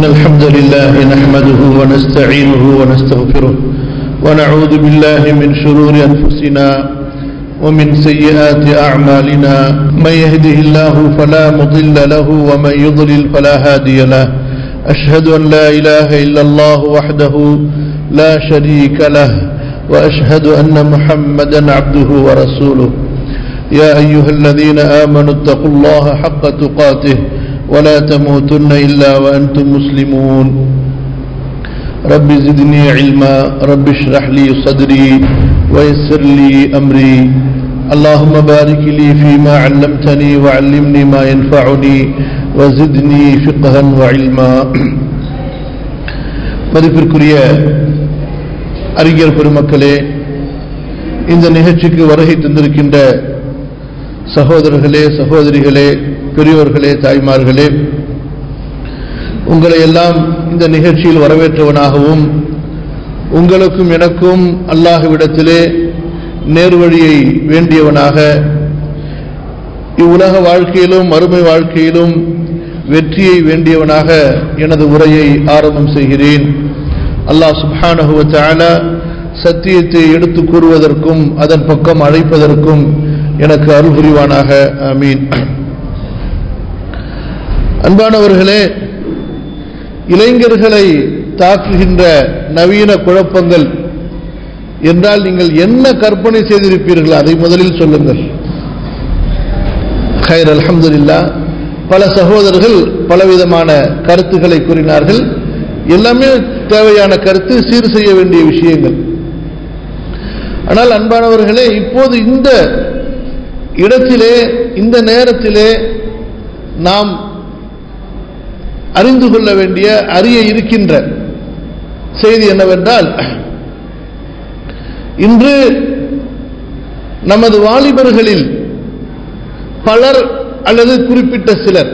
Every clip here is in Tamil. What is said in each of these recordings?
إن الحمد لله نحمده ونستعينه ونستغفره ونعوذ بالله من شرور أنفسنا ومن سيئات أعمالنا من يهده الله فلا مضل له ومن يضلل فلا هادي له أشهد أن لا إله إلا الله وحده لا شريك له وأشهد أن محمدا عبده ورسوله يا أيها الذين آمنوا اتقوا الله حق تقاته ولا تموتن إلا وأنتم مسلمون رب زدني علما رب اشرح لي صدري ويسر لي أمري اللهم بارك لي فيما علمتني وعلمني ما ينفعني وزدني فقها وعلما மதிப்பிற்குரிய அறிஞர் பெருமக்களே இந்த நிகழ்ச்சிக்கு வருகை தந்திருக்கின்ற சகோதரர்களே சகோதரிகளே பெரியோர்களே தாய்மார்களே உங்களை எல்லாம் இந்த நிகழ்ச்சியில் வரவேற்றவனாகவும் உங்களுக்கும் எனக்கும் அல்லாஹுவிடத்திலே நேர்வழியை வேண்டியவனாக இவ்வுலக வாழ்க்கையிலும் மறுமை வாழ்க்கையிலும் வெற்றியை வேண்டியவனாக எனது உரையை ஆரம்பம் செய்கிறேன் அல்லாஹ் சுபானகுவத்தால சத்தியத்தை எடுத்து கூறுவதற்கும் அதன் பக்கம் அழைப்பதற்கும் எனக்கு அருள் புரிவானாக ஆமீன் அன்பானவர்களே இளைஞர்களை தாக்குகின்ற நவீன குழப்பங்கள் என்றால் நீங்கள் என்ன கற்பனை செய்திருப்பீர்கள் அதை முதலில் சொல்லுங்கள் ஹைர் அலமதுல்லா பல சகோதரர்கள் பலவிதமான கருத்துக்களை கூறினார்கள் எல்லாமே தேவையான கருத்து சீர் செய்ய வேண்டிய விஷயங்கள் ஆனால் அன்பானவர்களே இப்போது இந்த இடத்திலே இந்த நேரத்திலே நாம் அறிந்து கொள்ள வேண்டிய அறிய இருக்கின்ற செய்தி என்னவென்றால் இன்று நமது வாலிபர்களில் பலர் அல்லது குறிப்பிட்ட சிலர்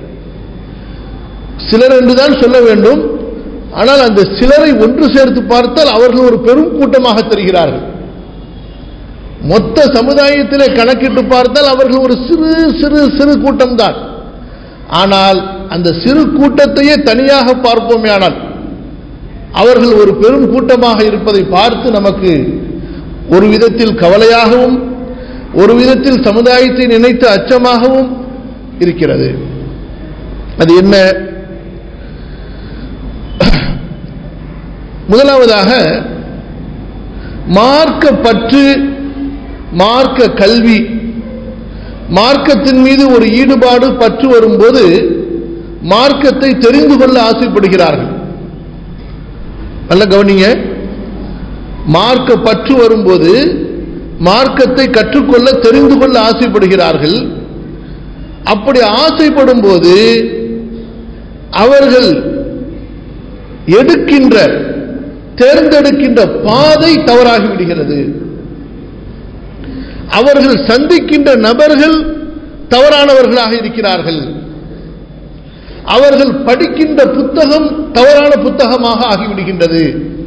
சிலர் என்றுதான் சொல்ல வேண்டும் ஆனால் அந்த சிலரை ஒன்று சேர்த்து பார்த்தால் அவர்கள் ஒரு பெரும் கூட்டமாக தெரிகிறார்கள் மொத்த சமுதாயத்திலே கணக்கிட்டு பார்த்தால் அவர்கள் ஒரு சிறு சிறு சிறு கூட்டம்தான் ஆனால் அந்த சிறு கூட்டத்தையே தனியாக பார்ப்போமே ஆனால் அவர்கள் ஒரு பெரும் கூட்டமாக இருப்பதை பார்த்து நமக்கு ஒரு விதத்தில் கவலையாகவும் ஒரு விதத்தில் சமுதாயத்தை நினைத்து அச்சமாகவும் இருக்கிறது அது என்ன முதலாவதாக மார்க்க பற்று மார்க்க கல்வி மார்க்கத்தின் மீது ஒரு ஈடுபாடு பற்று வரும்போது மார்க்கத்தை தெரிந்து கொள்ள ஆசைப்படுகிறார்கள் நல்ல கவனிங்க மார்க்க பற்று வரும்போது மார்க்கத்தை கற்றுக்கொள்ள தெரிந்து கொள்ள ஆசைப்படுகிறார்கள் அப்படி ஆசைப்படும் போது அவர்கள் எடுக்கின்ற தேர்ந்தெடுக்கின்ற பாதை தவறாகி விடுகிறது அவர்கள் சந்திக்கின்ற நபர்கள் தவறானவர்களாக இருக்கிறார்கள் அவர்கள் படிக்கின்ற புத்தகம் தவறான புத்தகமாக ஆகிவிடுகின்றது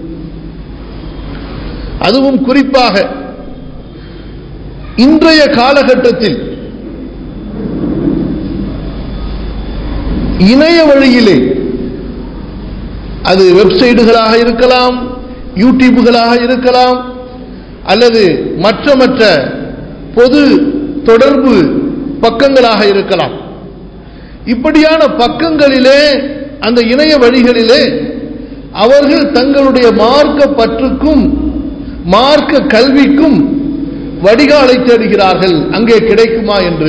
அதுவும் குறிப்பாக இன்றைய காலகட்டத்தில் இணைய வழியிலே அது வெப்சைட்டுகளாக இருக்கலாம் யூடியூபுகளாக இருக்கலாம் அல்லது மற்ற மற்ற பொது தொடர்பு பக்கங்களாக இருக்கலாம் இப்படியான பக்கங்களிலே அந்த இணைய வழிகளிலே அவர்கள் தங்களுடைய மார்க்க பற்றுக்கும் மார்க்க கல்விக்கும் வடிகாலை தேடுகிறார்கள் அங்கே கிடைக்குமா என்று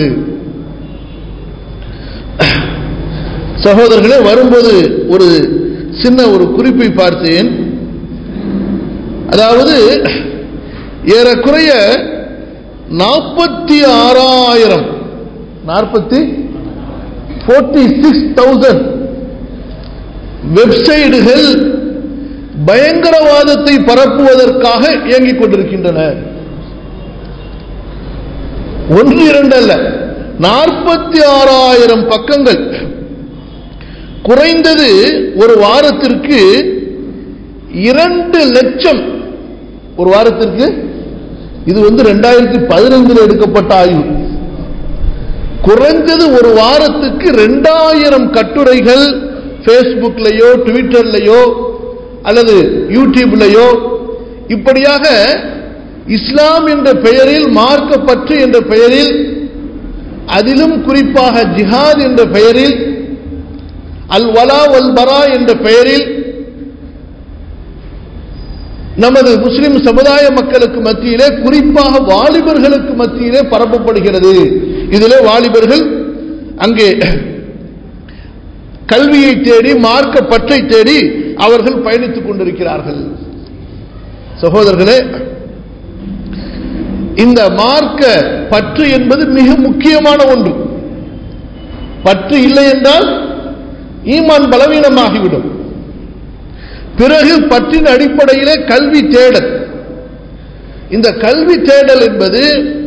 சகோதரர்களே வரும்போது ஒரு சின்ன ஒரு குறிப்பை பார்த்தேன் அதாவது ஏறக்குறைய நாற்பத்தி ஆறாயிரம் நாற்பத்தி ஃபோர்ட்டி சிக்ஸ் தௌசண்ட் வெப்சைட்டுகள் பயங்கரவாதத்தை பரப்புவதற்காக இயங்கிக் கொண்டிருக்கின்றன ஒன்று இரண்டு அல்ல நாற்பத்தி ஆறாயிரம் பக்கங்கள் குறைந்தது ஒரு வாரத்திற்கு இரண்டு லட்சம் ஒரு வாரத்திற்கு இது வந்து ரெண்டாயிரத்தி பதினைந்தில் எடுக்கப்பட்ட ஆய்வு குறைஞ்சது ஒரு வாரத்துக்கு ரெண்டாயிரம் கட்டுரைகள் ஃபேஸ்புக்லேயோ ட்விட்டர்லேயோ அல்லது யூடியூப்லேயோ இப்படியாக இஸ்லாம் என்ற பெயரில் மார்க்கப்பற்று என்ற பெயரில் அதிலும் குறிப்பாக ஜிஹாத் என்ற பெயரில் அல் வலா வல் பரா என்ற பெயரில் நமது முஸ்லிம் சமுதாய மக்களுக்கு மத்தியிலே குறிப்பாக வாலிபர்களுக்கு மத்தியிலே பரப்பப்படுகிறது இதிலே வாலிபர்கள் அங்கே கல்வியை தேடி மார்க்க பற்றை தேடி அவர்கள் பயணித்துக் கொண்டிருக்கிறார்கள் சகோதரர்களே இந்த மார்க்க பற்று என்பது மிக முக்கியமான ஒன்று பற்று இல்லை என்றால் ஈமான் பலவீனமாகிவிடும் பிறகு பற்றின் அடிப்படையிலே கல்வி தேடல் இந்த கல்வி தேடல் என்பது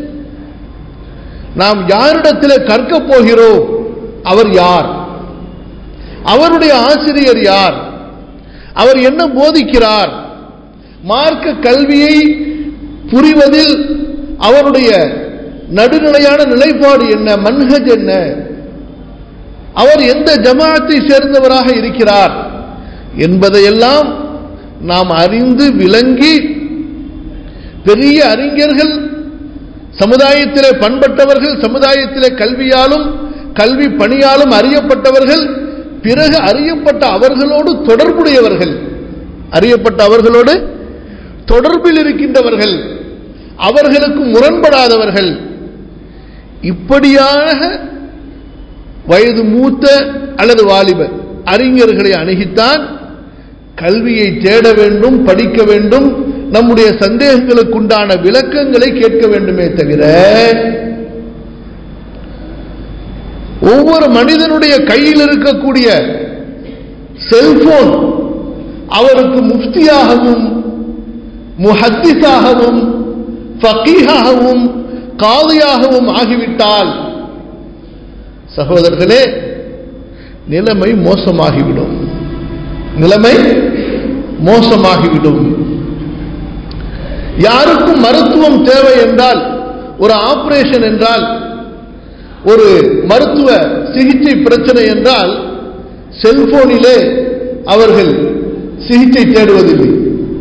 நாம் யாரிடத்தில் கற்கப் போகிறோம் அவர் யார் அவருடைய ஆசிரியர் யார் அவர் என்ன போதிக்கிறார் மார்க்க கல்வியை புரிவதில் அவருடைய நடுநிலையான நிலைப்பாடு என்ன மன்ஹஜ் என்ன அவர் எந்த ஜமாத்தை சேர்ந்தவராக இருக்கிறார் என்பதையெல்லாம் நாம் அறிந்து விளங்கி பெரிய அறிஞர்கள் சமுதாயத்திலே பண்பட்டவர்கள் சமுதாயத்திலே கல்வியாலும் கல்வி பணியாலும் அறியப்பட்டவர்கள் பிறகு அறியப்பட்ட அவர்களோடு தொடர்புடையவர்கள் அறியப்பட்ட அவர்களோடு தொடர்பில் இருக்கின்றவர்கள் அவர்களுக்கு முரண்படாதவர்கள் இப்படியாக வயது மூத்த அல்லது வாலிபர் அறிஞர்களை அணுகித்தான் கல்வியை தேட வேண்டும் படிக்க வேண்டும் நம்முடைய சந்தேகங்களுக்குண்டான விளக்கங்களை கேட்க வேண்டுமே தவிர ஒவ்வொரு மனிதனுடைய கையில் இருக்கக்கூடிய செல்போன் அவருக்கு முஃப்தியாகவும் முஹத்திஸாகவும் ஃபக்கீஹாகவும் காதியாகவும் ஆகிவிட்டால் சகோதரர்களே நிலைமை மோசமாகிவிடும் நிலைமை மோசமாகிவிடும் யாருக்கும் மருத்துவம் தேவை என்றால் ஒரு ஆபரேஷன் என்றால் ஒரு மருத்துவ சிகிச்சை பிரச்சனை என்றால் செல்போனிலே அவர்கள் சிகிச்சை தேடுவதில்லை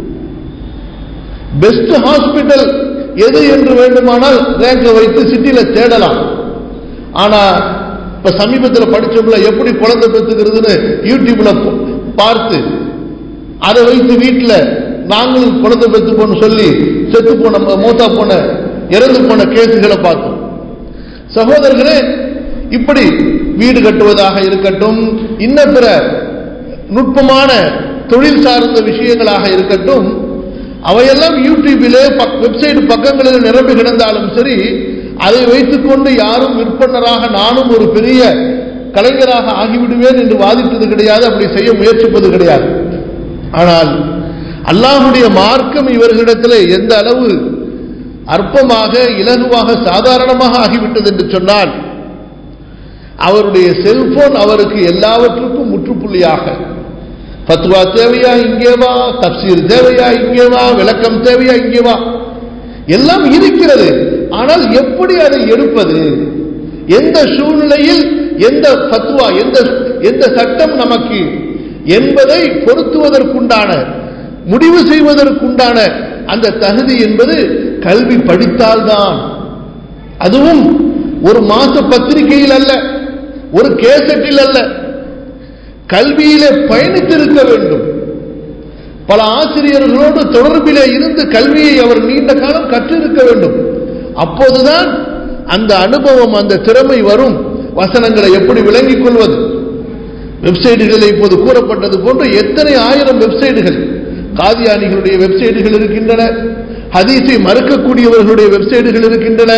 பெஸ்ட் ஹாஸ்பிட்டல் எது என்று வேண்டுமானால் ரேங்க வைத்து சிட்டியில தேடலாம் ஆனா இப்ப சமீபத்தில் படிச்சோம்ல எப்படி குழந்தை பெற்றுக்கிறதுன்னு யூடியூப்ல பார்த்து அதை வைத்து வீட்டில் நாங்களும் குழந்தை பெற்று போன்னு சொல்லி செத்து போன மூத்தா போன இறந்து போன கேசுகளை பார்த்தோம் சகோதரர்களே இப்படி வீடு கட்டுவதாக இருக்கட்டும் இன்ன பிற நுட்பமான தொழில் சார்ந்த விஷயங்களாக இருக்கட்டும் அவையெல்லாம் யூடியூபிலே வெப்சைட் பக்கங்களில் நிரம்பி கிடந்தாலும் சரி அதை வைத்துக்கொண்டு யாரும் விற்பனராக நானும் ஒரு பெரிய கலைஞராக ஆகிவிடுவேன் என்று வாதிட்டது கிடையாது அப்படி செய்ய முயற்சிப்பது கிடையாது ஆனால் அல்லாஹுடைய மார்க்கம் இவர்களிடத்தில் எந்த அளவு அற்பமாக இலகுவாக சாதாரணமாக ஆகிவிட்டது என்று சொன்னால் அவருடைய செல்போன் அவருக்கு எல்லாவற்றுக்கும் முற்றுப்புள்ளியாக பத்துவா தேவையா இங்கே வா தப்சீர் தேவையா இங்கே வா விளக்கம் தேவையா இங்கே வா எல்லாம் இருக்கிறது ஆனால் எப்படி அதை எடுப்பது எந்த சூழ்நிலையில் எந்த பத்துவா எந்த எந்த சட்டம் நமக்கு என்பதை பொருத்துவதற்குண்டான முடிவு செய்வதற்குண்டான அந்த தகுதி என்பது கல்வி படித்தால்தான் அதுவும் ஒரு மாச பத்திரிகையில் அல்ல ஒரு கேசட்டில் அல்ல கல்வியிலே பயணித்திருக்க வேண்டும் பல ஆசிரியர்களோடு தொடர்பிலே இருந்து கல்வியை அவர் நீண்ட காலம் கற்றிருக்க வேண்டும் அப்போதுதான் அந்த அனுபவம் அந்த திறமை வரும் வசனங்களை எப்படி விளங்கிக் கொள்வது வெப்சைட்டுகளில் இப்போது கூறப்பட்டது போன்று எத்தனை ஆயிரம் வெப்சைட்டுகள் காதியானிகளுடைய வெப்சைட்டுகள் இருக்கின்றன ஹதீஸை மறுக்கக்கூடியவர்களுடைய வெப்சைட்டுகள் இருக்கின்றன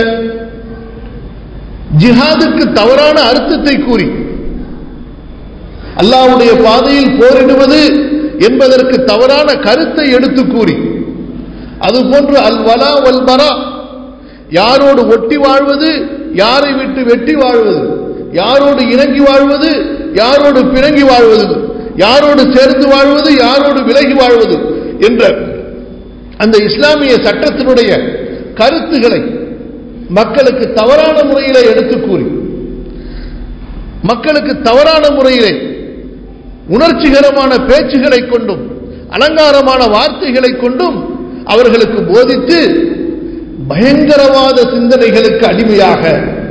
ஜிஹாதுக்கு தவறான அர்த்தத்தை கூறி அல்லாவுடைய பாதையில் போரிடுவது என்பதற்கு தவறான கருத்தை எடுத்து கூறி அதுபோன்று அல் வலா வல் பரா யாரோடு ஒட்டி வாழ்வது யாரை விட்டு வெட்டி வாழ்வது யாரோடு இணங்கி வாழ்வது யாரோடு பிணங்கி வாழ்வது யாரோடு சேர்ந்து வாழ்வது யாரோடு விலகி வாழ்வது என்ற அந்த இஸ்லாமிய சட்டத்தினுடைய கருத்துக்களை மக்களுக்கு தவறான முறையிலே எடுத்து கூறி மக்களுக்கு தவறான முறையிலே உணர்ச்சிகரமான பேச்சுகளை கொண்டும் அலங்காரமான வார்த்தைகளை கொண்டும் அவர்களுக்கு போதித்து பயங்கரவாத சிந்தனைகளுக்கு அடிமையாக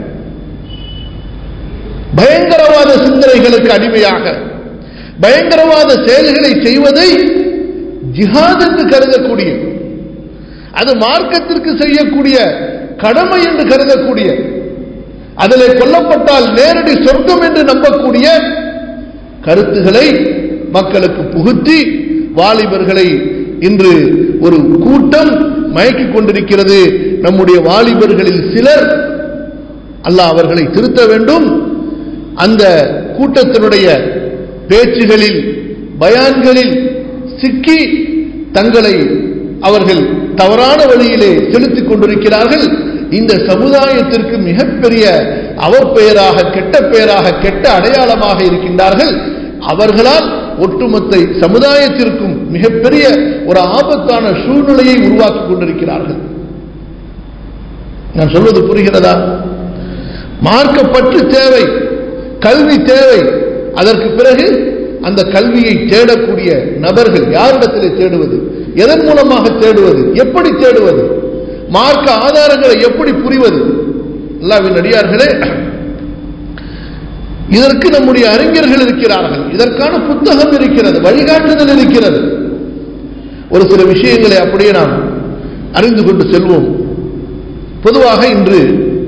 பயங்கரவாத சிந்தனைகளுக்கு அடிமையாக பயங்கரவாத செயல்களை செய்வதை ஜிஹாத் என்று கருதக்கூடிய அது மார்க்கத்திற்கு செய்யக்கூடிய கடமை என்று கருதக்கூடிய அதில் கொல்லப்பட்டால் நேரடி சொர்க்கம் என்று நம்பக்கூடிய கருத்துகளை மக்களுக்கு புகுத்தி வாலிபர்களை இன்று ஒரு கூட்டம் மயக்கிக் கொண்டிருக்கிறது நம்முடைய வாலிபர்களில் சிலர் அல்லாஹ் அவர்களை திருத்த வேண்டும் அந்த கூட்டத்தினுடைய பேச்சுகளில் பயான்களில் சிக்கி தங்களை அவர்கள் தவறான வழியிலே செலுத்திக் கொண்டிருக்கிறார்கள் இந்த சமுதாயத்திற்கு மிகப்பெரிய அவப்பெயராக கெட்ட பெயராக கெட்ட அடையாளமாக இருக்கின்றார்கள் அவர்களால் ஒட்டுமொத்த சமுதாயத்திற்கும் மிகப்பெரிய ஒரு ஆபத்தான சூழ்நிலையை உருவாக்கி கொண்டிருக்கிறார்கள் நான் சொல்வது புரிகிறதா மார்க்கப்பற்று தேவை கல்வி தேவை அதற்கு பிறகு அந்த கல்வியை தேடக்கூடிய நபர்கள் யாரிடத்தில் தேடுவது எதன் மூலமாக தேடுவது எப்படி தேடுவது மார்க்க ஆதாரங்களை எப்படி புரிவது அல்லாவின் அடியார்களே இதற்கு நம்முடைய அறிஞர்கள் இருக்கிறார்கள் இதற்கான புத்தகம் இருக்கிறது வழிகாட்டுதல் இருக்கிறது ஒரு சில விஷயங்களை அப்படியே நாம் அறிந்து கொண்டு செல்வோம் பொதுவாக இன்று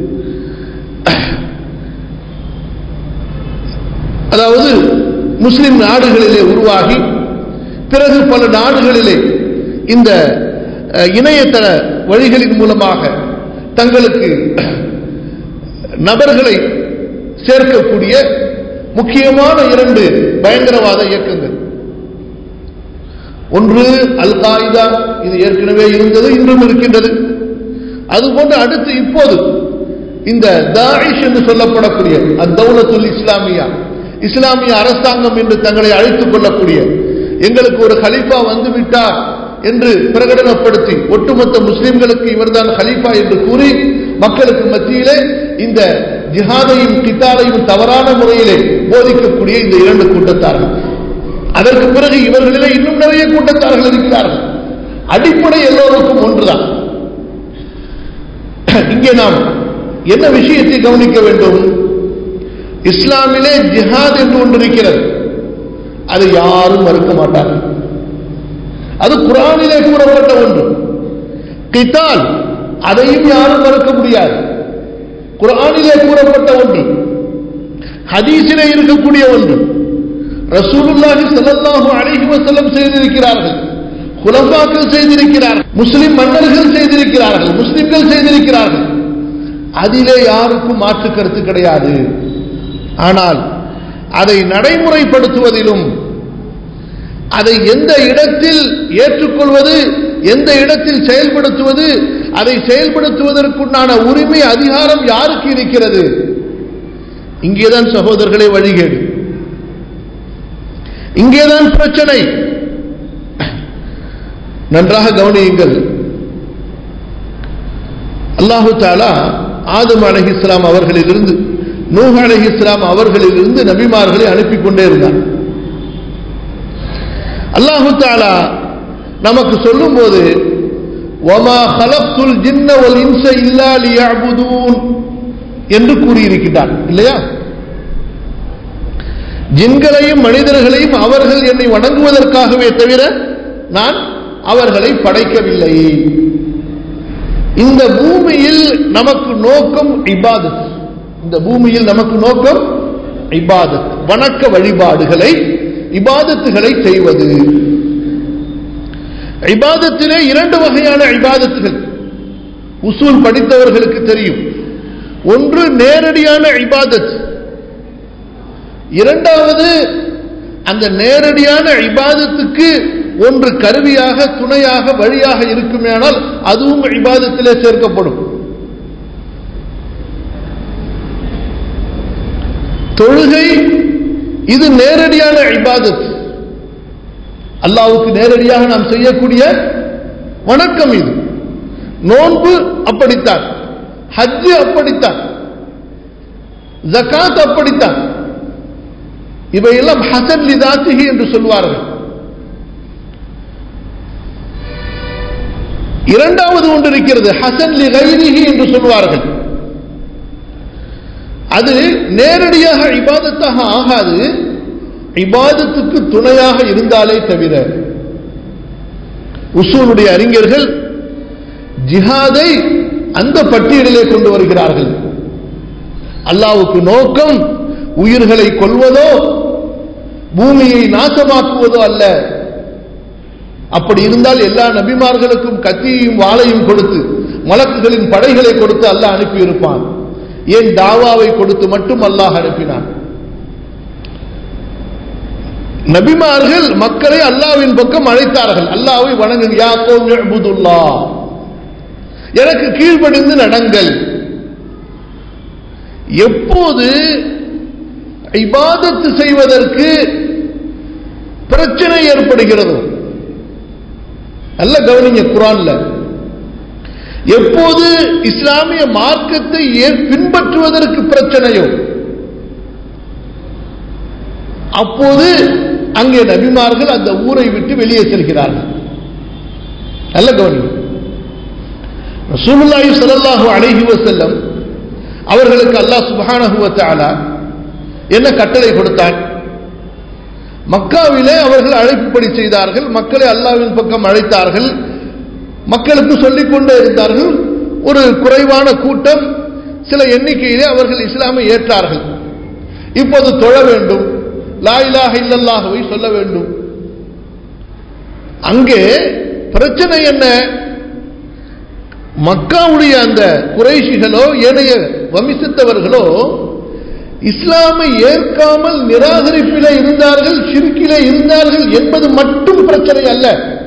அதாவது முஸ்லிம் நாடுகளிலே உருவாகி பிறகு பல நாடுகளிலே இந்த இணையதள வழிகளின் மூலமாக தங்களுக்கு நபர்களை சேர்க்கக்கூடிய முக்கியமான இரண்டு பயங்கரவாத இயக்கங்கள் ஒன்று அல் காயிதா இது ஏற்கனவே இருந்தது இன்றும் இருக்கின்றது அதுபோன்று அடுத்து இப்போது இந்த தாயிஷ் என்று சொல்லப்படக்கூடிய அத்தௌலத்துல் இஸ்லாமியா இஸ்லாமிய அரசாங்கம் என்று தங்களை அழைத்துக் கொள்ளக்கூடிய எங்களுக்கு ஒரு ஹலீஃபா வந்து விட்டார் என்று பிரகடனப்படுத்தி ஒட்டுமொத்த முஸ்லிம்களுக்கு இவர்தான் ஹலீஃபா என்று கூறி மக்களுக்கு மத்தியிலே இந்த ஜிஹாதையும் கித்தாலையும் தவறான முறையிலே போதிக்கக்கூடிய இந்த இரண்டு கூட்டத்தார்கள் அதற்கு பிறகு இவர்களிலே இன்னும் நிறைய கூட்டத்தார்கள் இருக்கிறார்கள் அடிப்படை எல்லோருக்கும் ஒன்றுதான் இங்கே நாம் என்ன விஷயத்தை கவனிக்க வேண்டும் இஸ்லாமிலே ஜிஹாத் என்று ஒன்று இருக்கிறது அதை யாரும் மறுக்க மாட்டார்கள் அது குரானிலே கூறப்பட்ட ஒன்று கித்தால் அதையும் யாரும் மறுக்க முடியாது குரானிலே கூறப்பட்ட ஒன்று ஹதீஸிலே இருக்கக்கூடிய ஒன்று ரசூலுல்லாஹி ஸல்லல்லாஹு அலைஹி வஸல்லம் செய்திருக்கிறார்கள் குலஃபாக்கள் செய்திருக்கிறார்கள் முஸ்லிம் மன்னர்கள் செய்திருக்கிறார்கள் முஸ்லிம்கள் செய்திருக்கிறார்கள் அதிலே யாருக்கும் மாற்று கருத்து கிடையாது ஆனால் அதை நடைமுறைப்படுத்துவதிலும் அதை எந்த இடத்தில் ஏற்றுக்கொள்வது எந்த இடத்தில் செயல்படுத்துவது அதை செயல்படுத்துவதற்குண்டான உரிமை அதிகாரம் யாருக்கு இருக்கிறது இங்கேதான் சகோதரர்களே வழிகேடு இங்கேதான் பிரச்சனை நன்றாக கவனியுங்கள் அல்லாஹு தாலா ஆதம் அலஹி இஸ்லாம் அவர்களிலிருந்து நூஹ் அலஹி இஸ்லாம் அவர்களிலிருந்து நபிமார்களை அனுப்பி கொண்டே இருந்தார் அல்லாஹு தாலா நமக்கு சொல்லும் போது ஒமா ஹலப்துல் ஜின்ன வல் இன்ச இல்லா லியஅபுதூன் என்று கூறியிருக்கிறார் இல்லையா ஜின்களையும் மனிதர்களையும் அவர்கள் என்னை வணங்குவதற்காகவே தவிர நான் அவர்களை படைக்கவில்லை இந்த பூமியில் நமக்கு நோக்கம் இபாதத் இந்த பூமியில் நமக்கு நோக்கம் இபாதத் வணக்க வழிபாடுகளை இபாதத்துகளை செய்வது இபாதத்திலே இரண்டு வகையான இபாதத்துகள் உசூல் படித்தவர்களுக்கு தெரியும் ஒன்று நேரடியான இபாதத் இரண்டாவது அந்த நேரடியான இபாதத்துக்கு ஒன்று கருவியாக துணையாக வழியாக இருக்குமேனால் அதுவும் இபாதத்திலே சேர்க்கப்படும் தொழுகை இது நேரடியான இபாதத் அல்லாவுக்கு நேரடியாக நாம் செய்யக்கூடிய வணக்கம் இது நோன்பு அப்படித்தான் ஹஜ்ஜு அப்படித்தான் ஜகாத் அப்படித்தான் இவையெல்லாம் ஹசன் லிதாத்திகி என்று சொல்வார்கள் இரண்டாவது ஒன்று இருக்கிறது ஹசன் லி கைரிஹி என்று சொல்வார்கள் அது நேரடியாக இபாதத்தாக ஆகாது இபாதத்துக்கு துணையாக இருந்தாலே தவிர உசூலுடைய அறிஞர்கள் ஜிஹாதை அந்த பட்டியலிலே கொண்டு வருகிறார்கள் அல்லாவுக்கு நோக்கம் உயிர்களை கொல்வதோ பூமியை நாசமாக்குவதோ அல்ல அப்படி இருந்தால் எல்லா நபிமார்களுக்கும் கத்தியையும் வாளையும் கொடுத்து மலக்குகளின் படைகளை கொடுத்து அல்லாஹ் அனுப்பியிருப்பான் ஏன் தாவாவை கொடுத்து மட்டும் அல்லாஹ் அனுப்பினான் நபிமார்கள் மக்களை அல்லாவின் பக்கம் அழைத்தார்கள் அல்லாவை வணங்கு யா கோபுதுல்லா எனக்கு கீழ்ப்படிந்து நடங்கள் எப்போது இபாதத்து செய்வதற்கு பிரச்சனை ஏற்படுகிறதோ நல்ல கவனிங்க குரான்ல எப்போது இஸ்லாமிய மார்க்கத்தை பின்பற்றுவதற்கு பிரச்சனையோ அப்போது அங்கே நபிமார்கள் அந்த ஊரை விட்டு வெளியே செல்கிறார்கள் நல்ல கவனிங்க ரசூலுல்லாஹி ஸல்லல்லாஹு அலைஹி வஸல்லம் அவர்களுக்கு அல்லாஹ் சுப்ஹானஹு வ தஆலா என்ன கட்டளை கொடுத்தான் மக்காவிலே அவர்கள் அழைப்புப்படி செய்தார்கள் மக்களை அல்லாவின் பக்கம் அழைத்தார்கள் மக்களுக்கு சொல்லிக் கொண்டே இருந்தார்கள் ஒரு குறைவான கூட்டம் சில எண்ணிக்கையிலே அவர்கள் இஸ்லாமை ஏற்றார்கள் இப்போது தொழ வேண்டும் லாயிலாக இல்லல்லாகவை சொல்ல வேண்டும் அங்கே பிரச்சனை என்ன மக்காவுடைய அந்த குறைஷிகளோ ஏனைய வமிசத்தவர்களோ இஸ்லாமை ஏற்காமல் நிராகரிப்பிலே இருந்தார்கள் சிறுக்கிலே இருந்தார்கள் என்பது மட்டும் பிரச்சனை அல்ல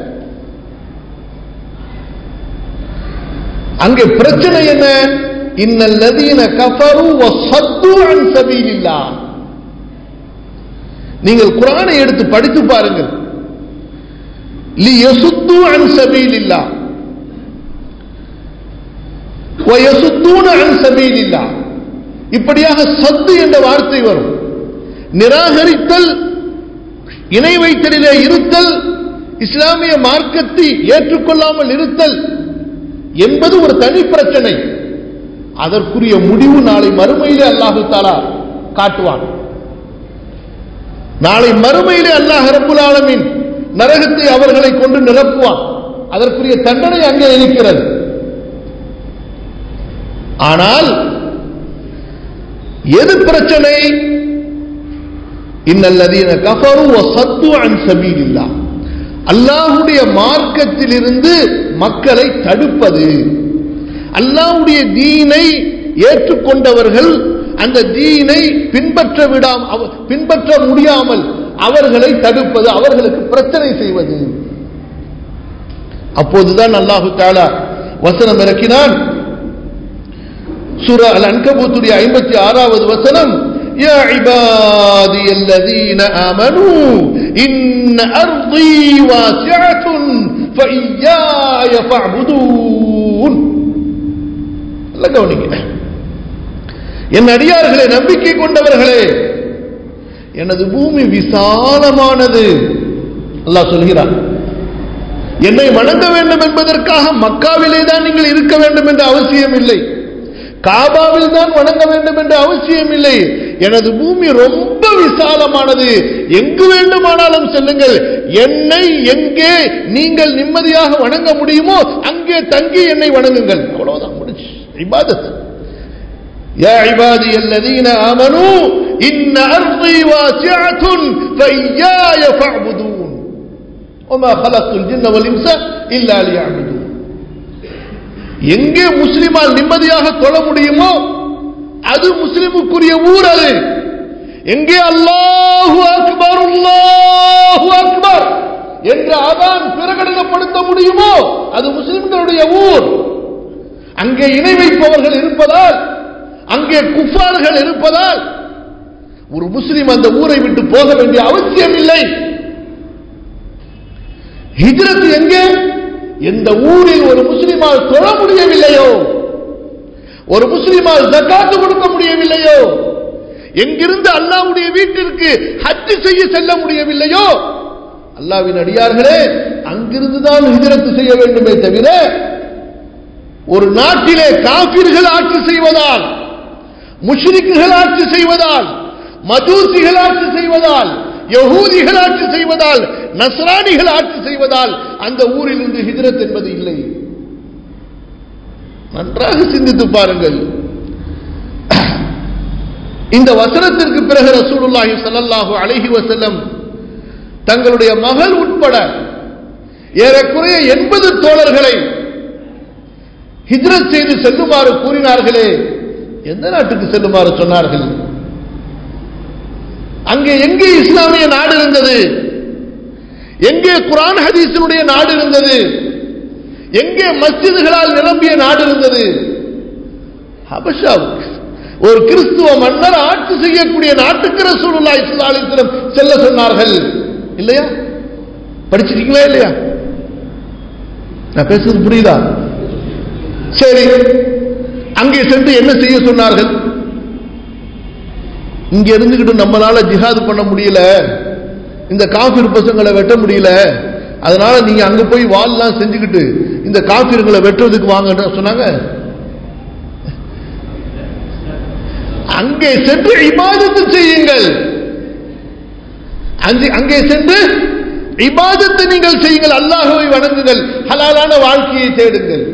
அங்கே பிரச்சனை என்ன இன்னல்லதீன கஃபரு வஸத்து அன் சபீலில்லாஹ் நீங்கள் குர்ஆனை எடுத்து படித்து பாருங்கள் லியசுத்து அன் சபீலில்லாஹ் வயசுத்தூன அன் சபீலில்லாஹ் இப்படியாக சத்து என்ற வார்த்தை வரும் நிராகரித்தல் இணை வைத்தலிலே இருத்தல் இஸ்லாமிய மார்க்கத்தை ஏற்றுக்கொள்ளாமல் இருத்தல் என்பது ஒரு தனி பிரச்சனை அதற்குரிய முடிவு நாளை மறுமையிலே அல்லாஹு தாலா காட்டுவான் நாளை மறுமையிலே அல்லாஹ் ரப்புல் ஆலமீன் நரகத்தை அவர்களை கொண்டு நிரப்புவான் அதற்குரிய தண்டனை அங்கே இருக்கிறது ஆனால் எது பிரச்சனை இன்னல்லதீன கஃபரு வஸத்து அன் சபீலில்லாஹ் அல்லாஹ்வுடைய மார்க்கத்திலிருந்து மக்களை தடுப்பது அல்லாஹ்வுடைய தீனை ஏற்றுக்கொண்டவர்கள் அந்த தீனை பின்பற்ற விடாம அவ- பின்பற்ற முடியாமல் அவர்களை தடுப்பது அவர்களுக்கு பிரச்சனை செய்வது அப்போதுதான் அல்லாஹு தாலா வசனம் இறக்கினான் சூரா அல் அன்கபூத்துடைய ஐம்பத்தி ஆறாவது வசனம் يا عبادي الذين آمنوا إن أرضي واسعة فإياي فاعبدون நல்லா கவனிங்க என் அடியார்களே நம்பிக்கை கொண்டவர்களே எனது பூமி விசாலமானது அல்லாஹ் சொல்கிறான் என்னை வணங்க வேண்டும் என்பதற்காக மக்காவிலே தான் நீங்கள் இருக்க வேண்டும் என்ற அவசியம் இல்லை காபாவில் தான் வணங்க வேண்டும் என்ற அவசியம் இல்லை எனது பூமி ரொம்ப விசாலமானது எங்கு வேண்டுமானாலும் செல்லுங்கள் என்னை எங்கே நீங்கள் நிம்மதியாக வணங்க முடியுமோ அங்கே தங்கி என்னை வணங்குங்கள் அவ்வளவுதான் முடிச்சு இபாதத் يا عبادي الذين آمنوا إن أرضي واسعة فإياي فاعبدون وما خلقت الجن والإنس إلا ليعبدون எங்கே முஸ்லிமால் நிம்மதியாக தொழ முடியுமோ அது முஸ்லிமுக்குரிய ஊர் அது எங்கே அல்லாஹு அக்பர் அல்லாஹு அக்பர் என்ற அதான் பிரகடனப்படுத்த முடியுமோ அது முஸ்லிம்களுடைய ஊர் அங்கே இணை வைப்பவர்கள் இருப்பதால் அங்கே குஃபார்கள் இருப்பதால் ஒரு முஸ்லிம் அந்த ஊரை விட்டு போக வேண்டிய அவசியம் இல்லை ஹிஜ்ரத் எங்கே எந்த ஊரில் ஒரு முஸ்லிமால் தொழ முடியவில்லையோ ஒரு முஸ்லிமால் ஜக்காத்து கொடுக்க முடியவில்லையோ எங்கிருந்து அல்லாஹ்வுடைய வீட்டிற்கு ஹஜ் செய்ய செல்ல முடியவில்லையோ அல்லாவின் அடியார்களே அங்கிருந்து தான் ஹிஜரத்து செய்ய வேண்டுமே தவிர ஒரு நாட்டிலே காபிர்கள் ஆட்சி செய்வதால் முஷ்ரிக்குகள் ஆட்சி செய்வதால் மஜூசிகள் ஆட்சி செய்வதால் யகூதிகள் ஆட்சி செய்வதால் நஸ்ரானிகள் ஆட்சி செய்வதால் அந்த ஊரில் இருந்து ஹிஜ்ரத் என்பது இல்லை நன்றாக சிந்தித்து பாருங்கள் இந்த வசனத்திற்கு பிறகு ரசூலுல்லாஹி ஸல்லல்லாஹு அலைஹி வஸல்லம் தங்களுடைய மகள் உட்பட ஏறக்குறைய எண்பது தோழர்களை ஹிஜ்ரத் செய்து செல்லுமாறு கூறினார்களே எந்த நாட்டுக்கு செல்லுமாறு சொன்னார்கள் அங்கே எங்கே இஸ்லாமிய நாடு இருந்தது எங்கே குரான் ஹதீஸினுடைய நாடு இருந்தது எங்கே மஸ்ஜிதுகளால் நிரம்பிய நாடு இருந்தது ஹபஷாவுக்கு ஒரு கிறிஸ்துவ மன்னர் ஆட்சி செய்யக்கூடிய நாட்டுக்கு ரசூலுல்லாஹி ஸல்லல்லாஹு அலைஹி வஸல்லம் செல்ல சொன்னார்கள் இல்லையா படிச்சிருக்கீங்களா இல்லையா நான் பேசுறது புரியுதா சரி அங்கே சென்று என்ன செய்ய சொன்னார்கள் இங்க இருந்துகிட்டு நம்மளால ஜிஹாது பண்ண முடியல இந்த காபிர் பசங்களை வெட்ட முடியல அதனால நீங்க அங்க போய் வால்லாம் செஞ்சுக்கிட்டு இந்த காபிர்களை வெட்டுறதுக்கு வாங்க சொன்னாங்க அங்கே சென்று இபாதத்து செய்யுங்கள் அங்கே அங்கே சென்று இபாதத்தை நீங்கள் செய்யுங்கள் அல்லாஹுவை வணங்குங்கள் ஹலாலான வாழ்க்கையை தேடுங்கள்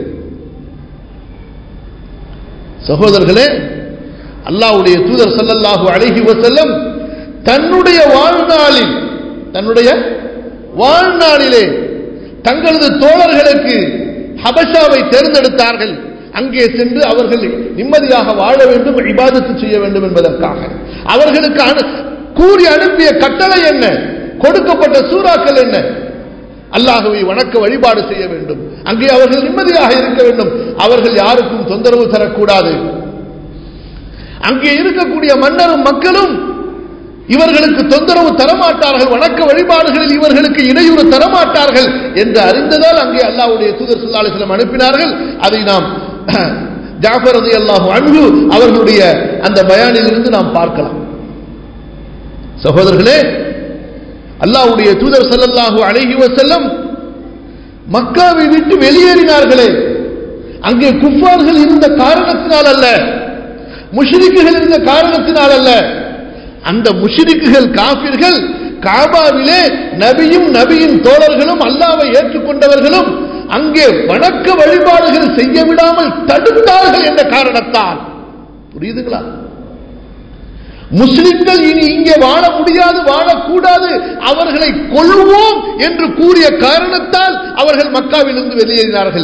சகோதரர்களே அல்லாஹ்வுடைய தூதர் ஸல்லல்லாஹு அலைஹி வஸல்லம் தன்னுடைய வாழ்நாளில் தன்னுடைய வாழ்நாளிலே தங்களது தோழர்களுக்கு ஹபஷாவை தேர்ந்தெடுத்தார்கள் அங்கே சென்று அவர்கள் நிம்மதியாக வாழ வேண்டும் இபாதத்து செய்ய வேண்டும் என்பதற்காக அவர்களுக்கு அனு- கூறி அனுப்பிய கட்டளை என்ன கொடுக்கப்பட்ட சூறாக்கள் என்ன அல்லாஹுவை வணக்க வழிபாடு செய்ய வேண்டும் அங்கே அவர்கள் நிம்மதியாக இருக்க வேண்டும் அவர்கள் யாருக்கும் தொந்தரவு தரக்கூடாது அங்கே இருக்கக்கூடிய மன்னரும் மக்களும் இவர்களுக்கு தொந்தரவு தரமாட்டார்கள் வணக்க வழிபாடுகளில் இவர்களுக்கு இடையூறு தரமாட்டார்கள் என்று அறிந்ததால் அங்கே அல்லாஹ்வுடைய தூதர் ஸல்லல்லாஹு அலைஹி வஸல்லம் அனுப்பினார்கள் அதை நாம் ஜாஃபர் ரலியல்லாஹு அன்ஹு அவர்களுடைய அந்த பயானிலிருந்து நாம் பார்க்கலாம் சகோதரர்களே அல்லாஹ்வுடைய தூதர் ஸல்லல்லாஹு அலைஹி வஸல்லம் மக்காவை விட்டு வெளியேறினார்களே அங்கே குஃபார்கள் இருந்த காரணத்தினால் அல்ல முஷ்ரிக்குகள் இருந்த காரணத்தினால் அல்ல அந்த முஷ்ரிக்குகள் காபிர்கள் காபாவிலே நபியும் நபியின் தோழர்களும் அல்லாவை ஏற்றுக்கொண்டவர்களும் அங்கே வணக்க வழிபாடுகள் செய்ய விடாமல் தடுத்தார்கள் என்ற காரணத்தால் புரியுதுங்களா முஸ்லிம்கள் இனி இங்கே வாழ முடியாது வாழக்கூடாது அவர்களை கொள்வோம் என்று கூறிய காரணத்தால் அவர்கள் மக்காவிலிருந்து வெளியேறினார்கள்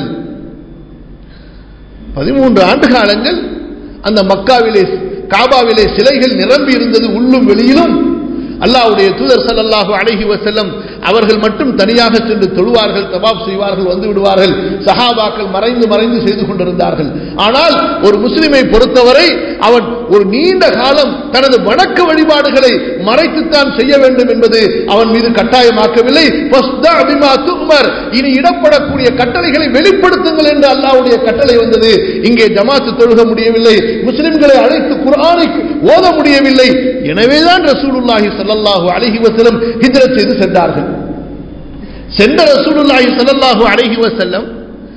பதிமூன்று ஆண்டு காலங்கள் அந்த மக்காவிலே காபாவிலே சிலைகள் நிரம்பி இருந்தது உள்ளும் வெளியிலும் அல்லாஹ்வுடைய தூதர் ஸல்லல்லாஹு அலைஹி வஸல்லம் அவர்கள் மட்டும் தனியாக சென்று தொழுவார்கள் தவாப் செய்வார்கள் வந்து விடுவார்கள் சஹாபாக்கள் மறைந்து மறைந்து செய்து கொண்டிருந்தார்கள் ஆனால் ஒரு முஸ்லிமை பொறுத்தவரை அவன் ஒரு நீண்ட காலம் தனது வணக்க வழிபாடுகளை மறைத்துத்தான் செய்ய வேண்டும் என்பது அவன் மீது கட்டாயமாக்கவில்லை ஃபஸ்தா பிமா துமர் இனி இடப்படக்கூடிய கட்டளைகளை வெளிப்படுத்துங்கள் என்று அல்லாஹ்வுடைய கட்டளை வந்தது இங்கே ஜமாத்து தொழுக முடியவில்லை முஸ்லிம்களை அழைத்து குர்ஆனை ஓத முடியவில்லை எனவேதான் ரசூலுல்லாஹி ஸல்லல்லாஹு அலைஹி வஸல்லம் ஹிஜ்ரத் செய்து சென்றார்கள் சென்ற ரசூலுல்லாஹி ஸல்லல்லாஹு அலைஹி வஸல்லம்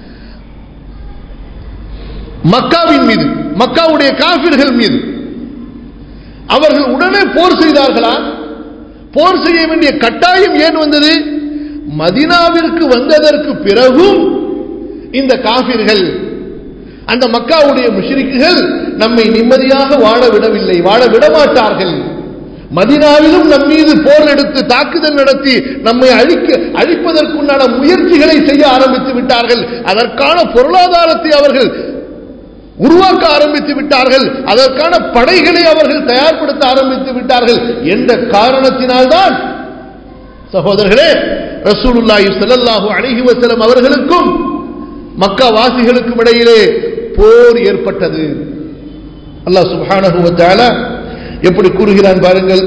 மக்காவின் மீது மக்காவுடைய காபிர்கள் மீது அவர்கள் உடனே போர் செய்தார்களா போர் செய்ய வேண்டிய கட்டாயம் ஏன் வந்தது மதினாவிற்கு வந்ததற்கு பிறகும் இந்த காபிர்கள் அந்த மக்காவுடைய முஷ்ரிக்குகள் நம்மை நிம்மதியாக வாழ விடவில்லை வாழ விடமாட்டார்கள் மதினாவிலும் நம் மீது போர் எடுத்து தாக்குதல் நடத்தி நம்மை அழிக்க அழிப்பதற்குண்டான முயற்சிகளை செய்ய ஆரம்பித்து விட்டார்கள் அதற்கான பொருளாதாரத்தை அவர்கள் உருவாக்க ஆரம்பித்து விட்டார்கள் அதற்கான படைகளை அவர்கள் தயார்படுத்த ஆரம்பித்து விட்டார்கள் என்ற காரணத்தினால்தான் சகோதரர்களே ரசூலுல்லாஹி ஸல்லல்லாஹு அலைஹி வஸல்லம் அவர்களுக்கும் மக்கா வாசிகளுக்கும் இடையிலே போர் ஏற்பட்டது அல்லாஹ் சுப்ஹானஹு வ தஆலா எப்படி கூறுகிறான் பாருங்கள்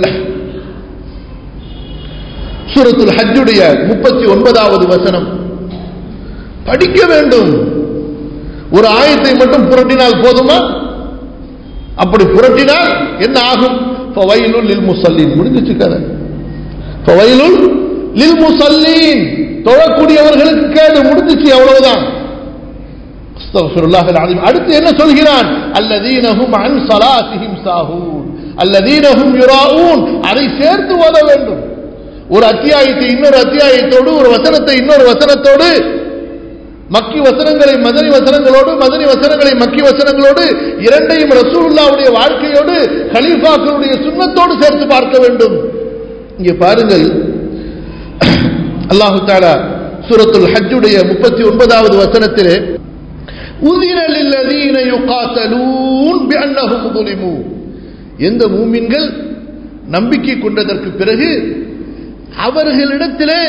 சூரத்துல் ஹஜ்ஜுடைய முப்பத்தி ஒன்பதாவது வசனம் படிக்க வேண்டும் ஒரு ஆயத்தை மட்டும் புரட்டினால் போதுமா அப்படி புரட்டினால் என்ன ஆகும் ஃபவைலுல் லில் முஸல்லீன் முடிஞ்சிச்சு கதை ஃபவைலுல் லில் முஸல்லீன் தொழக்கூடியவர்களுக்கு கேடு முடிஞ்சிச்சு அவ்வளவுதான் அஸ்தக்ஃபிருல்லாஹ் அல்அதீம் அடுத்து என்ன சொல்கிறான் அல்லதீன ஹும் அன் ஸலாத்திஹிம் சாஹூன் அல்லதீன ஹும் யுராஊன் அதை சேர்த்து ஓத வேண்டும் ஒரு அத்தியாயத்தை இன்னொரு அத்தியாயத்தோடு ஒரு வசனத்தை இன்னொரு வசனத்தோடு மக்கி வசனங்களை மதனி வசனங்களோடு மதனி வசனங்களை மக்கி வசனங்களோடு இரண்டையும் ரசூலுல்லாவுடைய வாழ்க்கையோடு கலீஃபாக்களுடைய சுண்ணத்தோடு சேர்த்து பார்க்க வேண்டும் இங்கே பாருங்கள் அல்லாஹு தாலா சூரத்துல் ஹஜ்ஜுடைய முப்பத்தி ஒன்பதாவது வசனத்திலே உதின லில்லதீன யுகாத்தலூன் பிஅன்னஹும் ظلموا எந்த மூமின்கள் நம்பிக்கை கொண்டதற்கு பிறகு அவர்களிடத்திலே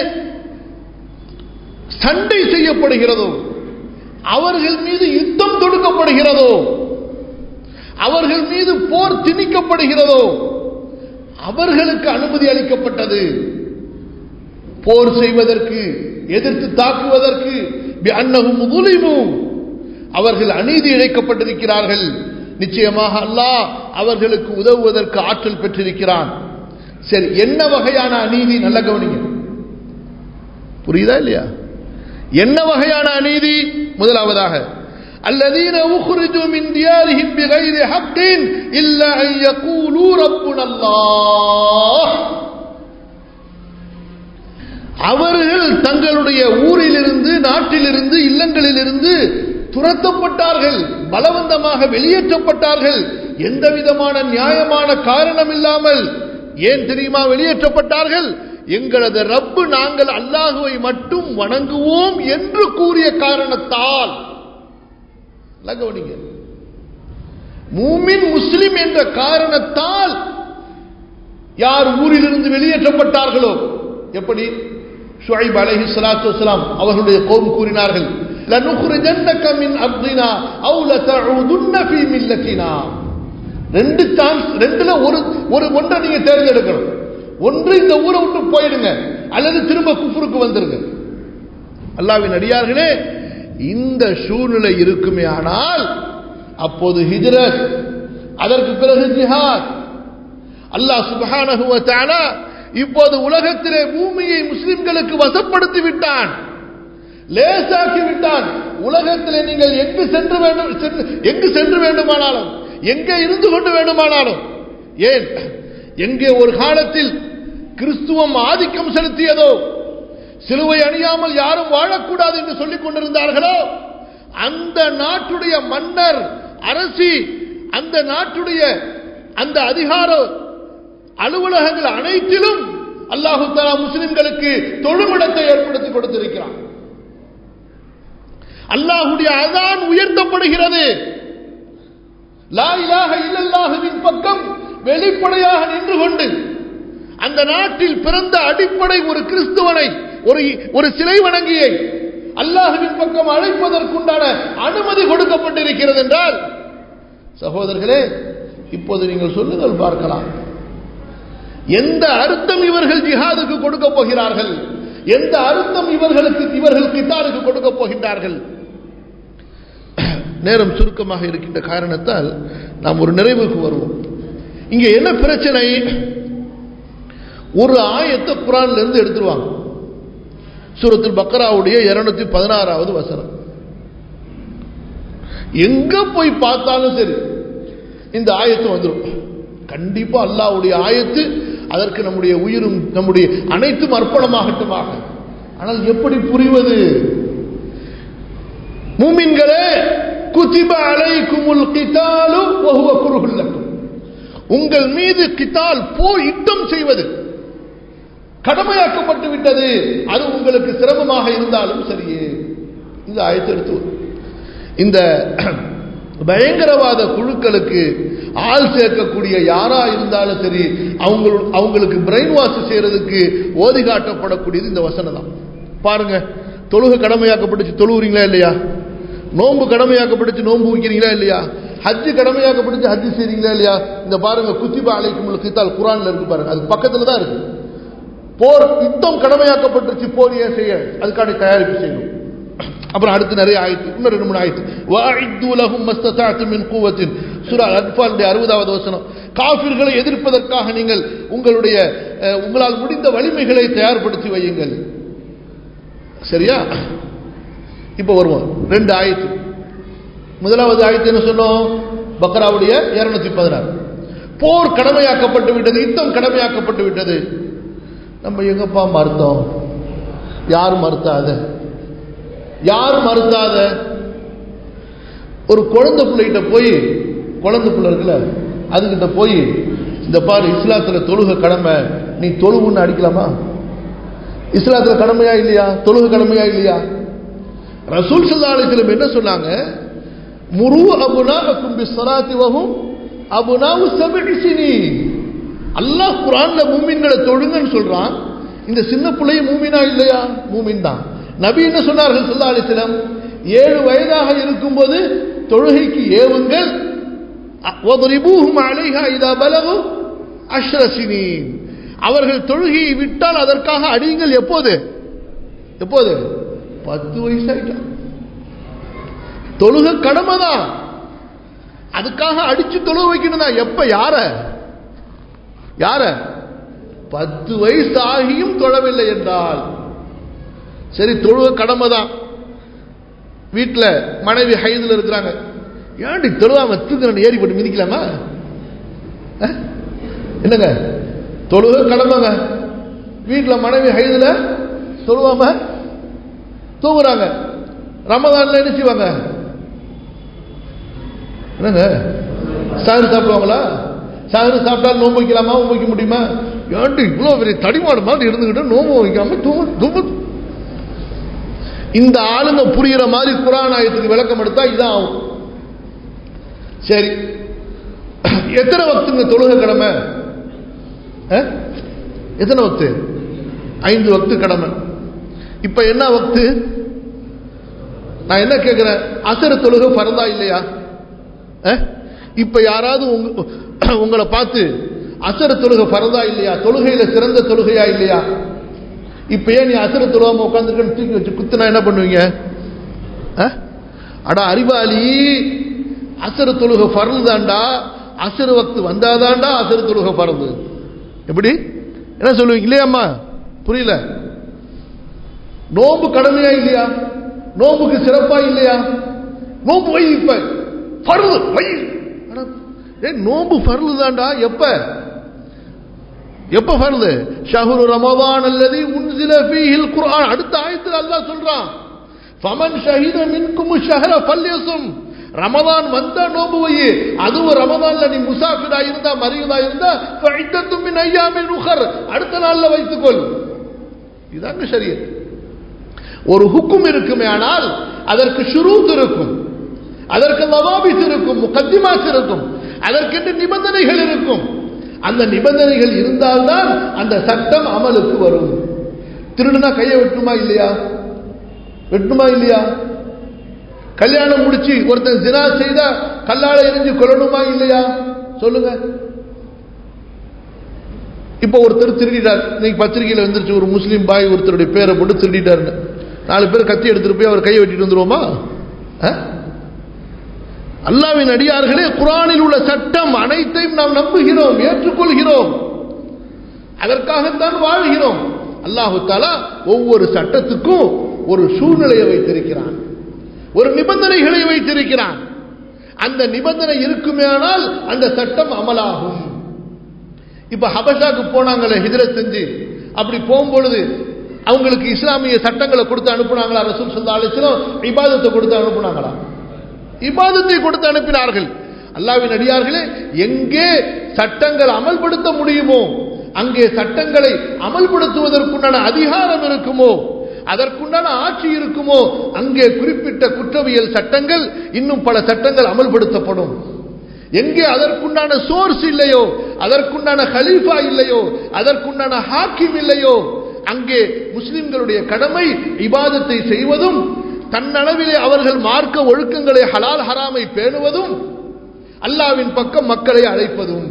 சண்டை செய்யப்படுகிறதோ அவர்கள் மீது யுத்தம் தொடுக்கப்படுகிறதோ அவர்கள் மீது போர் திணிக்கப்படுகிறதோ அவர்களுக்கு அனுமதி அளிக்கப்பட்டது போர் செய்வதற்கு எதிர்த்து தாக்குவதற்கு அன்னகும் முதுலிமும் அவர்கள் அநீதி இழைக்கப்பட்டிருக்கிறார்கள் நிச்சயமாக அல்லாஹ் அவர்களுக்கு உதவுவதற்கு ஆற்றல் பெற்றிருக்கிறான் சரி என்ன வகையான அநீதி நல்ல கவனிங்க புரியுதா இல்லையா என்ன வகையான அநீதி முதலாவதாக الذين أخرجوا من ديارهم بغير حق إلا أن يقولوا ربنا الله அவர்கள் தங்களுடைய ஊரிலிருந்து நாட்டிலிருந்து இல்லங்களிலிருந்து துரத்தப்பட்டார்கள் பலவந்தமாக வெளியேற்றப்பட்டார்கள் எந்த விதமான நியாயமான காரணம் இல்லாமல் ஏன் தெரியுமா வெளியேற்றப்பட்டார்கள் எங்களது ரப்பு நாங்கள் அல்லாஹுவை மட்டும் வணங்குவோம் என்று கூறிய காரணத்தால் கவனிங்க மூமின் முஸ்லிம் என்ற காரணத்தால் யார் ஊரிலிருந்து வெளியேற்றப்பட்டார்களோ எப்படி ஷுஐப் அலைஹி ஸலாத்து வஸலாம் அவர்களுடைய கோம் கூறினார்கள் லனுக்ரிஜன்னக மின் அர்தினா அவு லதஊதுன்ன ஃபீ மில்லத்தினா ரெண்டு சான்ஸ் ரெண்டுல ஒரு ஒரு ஒன்றை நீங்க தேர்ந்தெடுக்கணும் ஒன்று இந்த ஊரை விட்டு போயிடுங்க அல்லது திரும்ப குஃப்ருக்கு வந்துருங்க அல்லாவின் அடியார்களே இந்த சூழ்நிலை இருக்குமே ஆனால் அப்போது ஹிஜ்ரத் அதற்கு பிறகு ஜிஹாத் அல்லாஹ் சுபஹானஹு வ தஆலா இப்போது உலகத்திலே பூமியை முஸ்லிம்களுக்கு வசப்படுத்தி விட்டான் லேசாக்கி விட்டான் உலகத்திலே நீங்கள் எங்கு சென்று வேண்டும் எங்கு சென்று வேண்டுமானாலும் எங்கே இருந்து கொண்டு வேண்டுமானாலும் ஏன் எங்கே ஒரு காலத்தில் கிறிஸ்துவம் ஆதிக்கம் செலுத்தியதோ சிலுவை அணியாமல் யாரும் வாழக்கூடாது என்று சொல்லிக் கொண்டிருந்தார்களோ அந்த நாட்டுடைய மன்னர் அரசி அந்த நாட்டுடைய அந்த அதிகார அலுவலகங்கள் அனைத்திலும் அல்லாஹு தாலா முஸ்லிம்களுக்கு தொழுமிடத்தை ஏற்படுத்தி கொடுத்திருக்கிறான் அல்லாஹுடைய அதான் உயர்த்தப்படுகிறது லா இலாஹ இல்லல்லாஹுவின் பக்கம் வெளிப்படையாக நின்று கொண்டு அந்த நாட்டில் பிறந்த அடிப்படை ஒரு கிறிஸ்துவனை ஒரு ஒரு சிலை வணங்கியை அல்லாஹுவின் பக்கம் அழைப்பதற்குண்டான அனுமதி கொடுக்கப்பட்டிருக்கிறது என்றால் சகோதரர்களே இப்போது நீங்கள் சொல்லுங்கள் பார்க்கலாம் எந்த அர்த்தம் இவர்கள் ஜிஹாதுக்கு கொடுக்க போகிறார்கள் எந்த அர்த்தம் இவர்களுக்கு இவர்கள் கித்தாருக்கு கொடுக்க போகின்றார்கள் நேரம் சுருக்கமாக இருக்கின்ற காரணத்தால் நாம் ஒரு நிறைவுக்கு வருவோம் இங்க என்ன பிரச்சனை ஒரு ஆயத்தை குரான்ல இருந்து எடுத்துருவாங்க சூரத்தில் பக்கராவுடைய இருநூத்தி பதினாறாவது வசனம் எங்க போய் பார்த்தாலும் சரி இந்த ஆயத்து வந்துடும் கண்டிப்பா அல்லாவுடைய ஆயத்து அதற்கு நம்முடைய உயிரும் நம்முடைய அனைத்தும் அர்ப்பணமாகட்டுமாக ஆனால் எப்படி புரிவது மூமின்களே குதிப அலைக்குமுல் கிதாலு வஹுவ குருஹுல்லக்கும் உங்கள் மீது கிதால் போர் யுத்தம் செய்வது கடமையாக்கப்பட்டு விட்டது அது உங்களுக்கு சிரமமாக இருந்தாலும் சரியே இந்த ஆயத்தை எடுத்து இந்த பயங்கரவாத குழுக்களுக்கு ஆள் சேர்க்கக்கூடிய யாரா இருந்தாலும் சரி அவங்க அவங்களுக்கு பிரெயின் வாஷ் செய்யறதுக்கு ஓதி காட்டப்படக்கூடியது இந்த வசனம் தான் பாருங்க தொழுக கடமையாக்கப்பட்டுச்சு தொழுவுறீங்களா இல்லையா நோன்பு கடமையாக்கப்பட்டுச்சு நோன்பு வைக்கிறீங்களா இல்லையா ஹஜ்ஜு கடமையாக்கப்பட்டுச்சு ஹஜ்ஜு செய்றீங்களா இல்லையா இந்த பாருங்க குத்திபா அலைக்கும் கித்தால் குரான்ல இருக்கு பாருங்க அது பக்கத்துல தான் இருக்கு போர் யுத்தம் கடமையாக்கப்பட்டுச்சு போர் ஏன் செய்ய அதுக்கான தயாரிப்பு செய்யணும் அப்புறம் அடுத்து நிறைய ஆயிட்டு இன்னும் ரெண்டு மூணு ஆயிட்டு வாஇத்து லஹும் மஸ்ததாத்து மின் குவத்தின் சூரா அன்ஃபாலுடைய அறுபதாவது வசனம் காஃபிர்களை எதிர்ப்பதற்காக நீங்கள் உங்களுடைய அஹ், உங்களால் முடிந்த வலிமைகளை தயார்படுத்தி வையுங்கள் சரியா இப்போ வருவோம் ரெண்டு ஆயத்து முதலாவது ஆயத்து என்ன சொன்னோம் பக்ராவுடைய இருநூத்தி பதினாறு போர் கடமையாக்கப்பட்டு விட்டது யுத்தம் கடமையாக்கப்பட்டு விட்டது நம்ம எங்கப்பா மறுத்தோம் யார் மறுத்தாத யார் மறுத்தாத ஒரு குழந்தை பிள்ளைகிட்ட போய் குழந்தை பிள்ளை இருக்குல்ல அதுகிட்ட போய் இந்த பாரு இஸ்லாத்துல தொழுக கடமை நீ தொழுவுன்னு அடிக்கலாமா இஸ்லாத்துல கடமையா இல்லையா தொழுக கடமையா இல்லையா ரசூல் ஸல்லல்லாஹு அலைஹி வஸல்லம் என்ன சொன்னாங்க முரு அபுனாஅக்கும் பிஸ்ஸலாத்தி வஹும் அபுனாஉ சப்இ சினீன் அல்லாஹ் குர்ஆன்ல மூமின்களை தொழுங்கன்னு சொல்றான் இந்த சின்ன பிள்ளை மூமினா இல்லையா மூமின் தான் நபி என்ன சொன்னார்கள் ஸல்லல்லாஹு அலைஹி வஸல்லம் ஏழு வயதாக இருக்கும்போது தொழுகைக்கு ஏவுங்கள் وَضْرِبُوهُمْ عَلَيْهَا إِذَا بَلَغُوا عَشْرَ سِنِينَ அவர்கள் தொழுகையை விட்டால் அதற்காக அடியுங்கள் எப்போது எப்போது பத்து வயசாயிட்டா தொழுக கடமை தான் அதுக்காக அடிச்சு தொழுக வைக்கணும் தான் எப்ப யார யார பத்து வயசு ஆகியும் தொழவில்லை என்றால் சரி தொழுக கடமை தான் வீட்டில் மனைவி ஹைதில் இருக்கிறாங்க ஏன்டி தொழுவாம தூக்குறேன் ஏறி போட்டு மிதிக்கலாமா அஹ்? என்னங்க தொழுக கடமைங்க வீட்டில் மனைவி ஹைதில் தொழுவாம தூங்குறாங்க ரமதான்ல என்ன செய்வாங்க என்னங்க சாறு சாப்பிடுவாங்களா சாறு சாப்பிட்டா நோம்பு வைக்கலாமா நோம்பு வைக்க முடியுமா ஏன்ட்டு இவ்வளோ பெரிய தடிமாடு மாதிரி இருந்துக்கிட்டு நோம்பு வைக்காம தூங்க தூங்க இந்த ஆளுங்க புரிகிற மாதிரி குரான் ஆயத்துக்கு விளக்கம் எடுத்தா இதான் ஆகும் சரி எத்தனை வக்துங்க தொழுக கடமை அஹ்? எத்தனை வக்து ஐந்து வக்து கடமை இப்ப என்ன வக்து நான் என்ன கேட்கிறேன் அசர தொழுகை பரதா இல்லையா அஹ்? இப்ப யாராவது உங்க- உங்களை பார்த்து அசர தொழுகை பரதா இல்லையா தொழுகையில சிறந்த தொழுகையா இல்லையா இப்ப ஏன் நீ அசர தொழுகாம உட்காந்துருக்கன்னு தூக்கி வச்சு குத்துனா என்ன பண்ணுவீங்க அஹ்? அட அறிவாளி அசர தொழுகை பரல் தாண்டா அசர வக்து வந்தாதாண்டா அசர தொழுகை பரது எப்படி என்ன சொல்லுவீங்க இல்லையாம்மா புரியல நோம்பு கடமையா இல்லையா நோம்புக்கு சிறப்பா இல்லையா நோம்பு வை இப்ப பருது வை அட, ஏய் நோம்பு பருது தாண்டா எப்ப எப்ப பருது ஷஹுரு ரமவான் அல்லது உன்சில ஃபீஹில் குர்ஆன் அடுத்த ஆயத்தில் அல்லாஹ் சொல்றான் ஃபமன் ஷஹித மின்கும் ஷஹர ஃபல்யசும் ரமதான் வந்தா நோம்பு வை அதுவும் ரமதான்ல நீ முசாஃபிரா இருந்தா மரியதா இருந்தா ஃபஇத்தத்தும் மின் ஐயாமின் உஹர் அடுத்த நாள்ல வைத்துக்கொள் இதாங்க ஷரியத் ஒரு ஹுக்கும் இருக்குமே ஆனால் அதற்கு ஷுரூத் இருக்கும் அதற்கு லவாபிஸ் இருக்கும் முகத்திமாஸ் இருக்கும் அதற்கென்று நிபந்தனைகள் இருக்கும் அந்த நிபந்தனைகள் இருந்தால்தான் அந்த சட்டம் அமலுக்கு வரும் திருடுனா கையை வெட்டுமா இல்லையா வெட்டுமா இல்லையா கல்யாணம் முடிச்சு ஒருத்தன் ஜினா செய்தா கல்லால எரிஞ்சு கொல்லணுமா இல்லையா சொல்லுங்க இப்போ ஒருத்தர் திருடிட்டார் இன்னைக்கு பத்திரிகையில் வந்துருச்சு ஒரு முஸ்லீம் பாய் ஒருத்தருடைய பேரை போட்டு திருடிட்டாருன்னு நாலு பேர் கத்தி எடுத்துட்டு போய் அவர் கையை வெட்டிட்டு வந்துருவோமா அஹ்? அல்லாவின் அடியார்களே குரானில் உள்ள சட்டம் அனைத்தையும் நாம் நம்புகிறோம் ஏற்றுக்கொள்கிறோம் அதற்காகத்தான் வாழ்கிறோம் அல்லாஹு தாலா ஒவ்வொரு சட்டத்துக்கும் ஒரு சூழ்நிலையை வைத்திருக்கிறான் ஒரு நிபந்தனைகளை வைத்திருக்கிறான் அந்த நிபந்தனை இருக்குமேயானால் அந்த சட்டம் அமலாகும் இப்ப ஹபஷாக்கு போனாங்களே ஹிஜ்ரத் செஞ்சு அப்படி போகும்பொழுது அவங்களுக்கு இஸ்லாமிய சட்டங்களை கொடுத்து அனுப்புனாங்களா ரசூல் சல்லா அலிஸ்லாம் இபாதத்தை கொடுத்து அனுப்புனாங்களா இபாதத்தை கொடுத்து அனுப்பினார்கள் அல்லாவின் அடியார்களே எங்கே சட்டங்கள் அமல்படுத்த முடியுமோ அங்கே சட்டங்களை அமல்படுத்துவதற்குண்டான அதிகாரம் இருக்குமோ அதற்குண்டான ஆட்சி இருக்குமோ அங்கே குறிப்பிட்ட குற்றவியல் சட்டங்கள் இன்னும் பல சட்டங்கள் அமல்படுத்தப்படும் எங்கே அதற்குண்டான சோர்ஸ் இல்லையோ அதற்குண்டான ஹலீஃபா இல்லையோ அதற்குண்டான ஹாக்கிம் இல்லையோ அங்கே முஸ்லிம்களுடைய கடமை இபாதத்தை செய்வதும் தன்னளவிலே அவர்கள் மார்க்க ஒழுக்கங்களை ஹலால் ஹராமை பேணுவதும் அல்லாவின் பக்கம் மக்களை அழைப்பதும்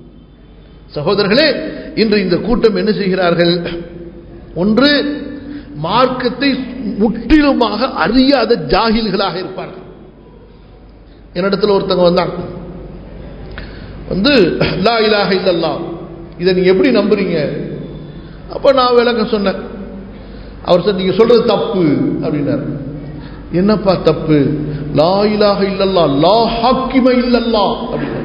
சகோதரர்களே இன்று இந்த கூட்டம் என்ன செய்கிறார்கள் ஒன்று மார்க்கத்தை முற்றிலுமாக அறியாத ஜாகில்களாக இருப்பார்கள் என்னிடத்துல ஒருத்தங்க வந்தாங்க வந்து லா இலாஹ இல்லல்லா இதை நீங்க எப்படி நம்புறீங்க அப்ப நான் விளக்கம் சொன்னேன் அவர் சார் நீங்க சொல்றது தப்பு அப்படின்னாரு என்னப்பா தப்பு லா இலாஹ இல்லல்லா லா ஹாக்கிம இல்லல்லா அப்படின்னாரு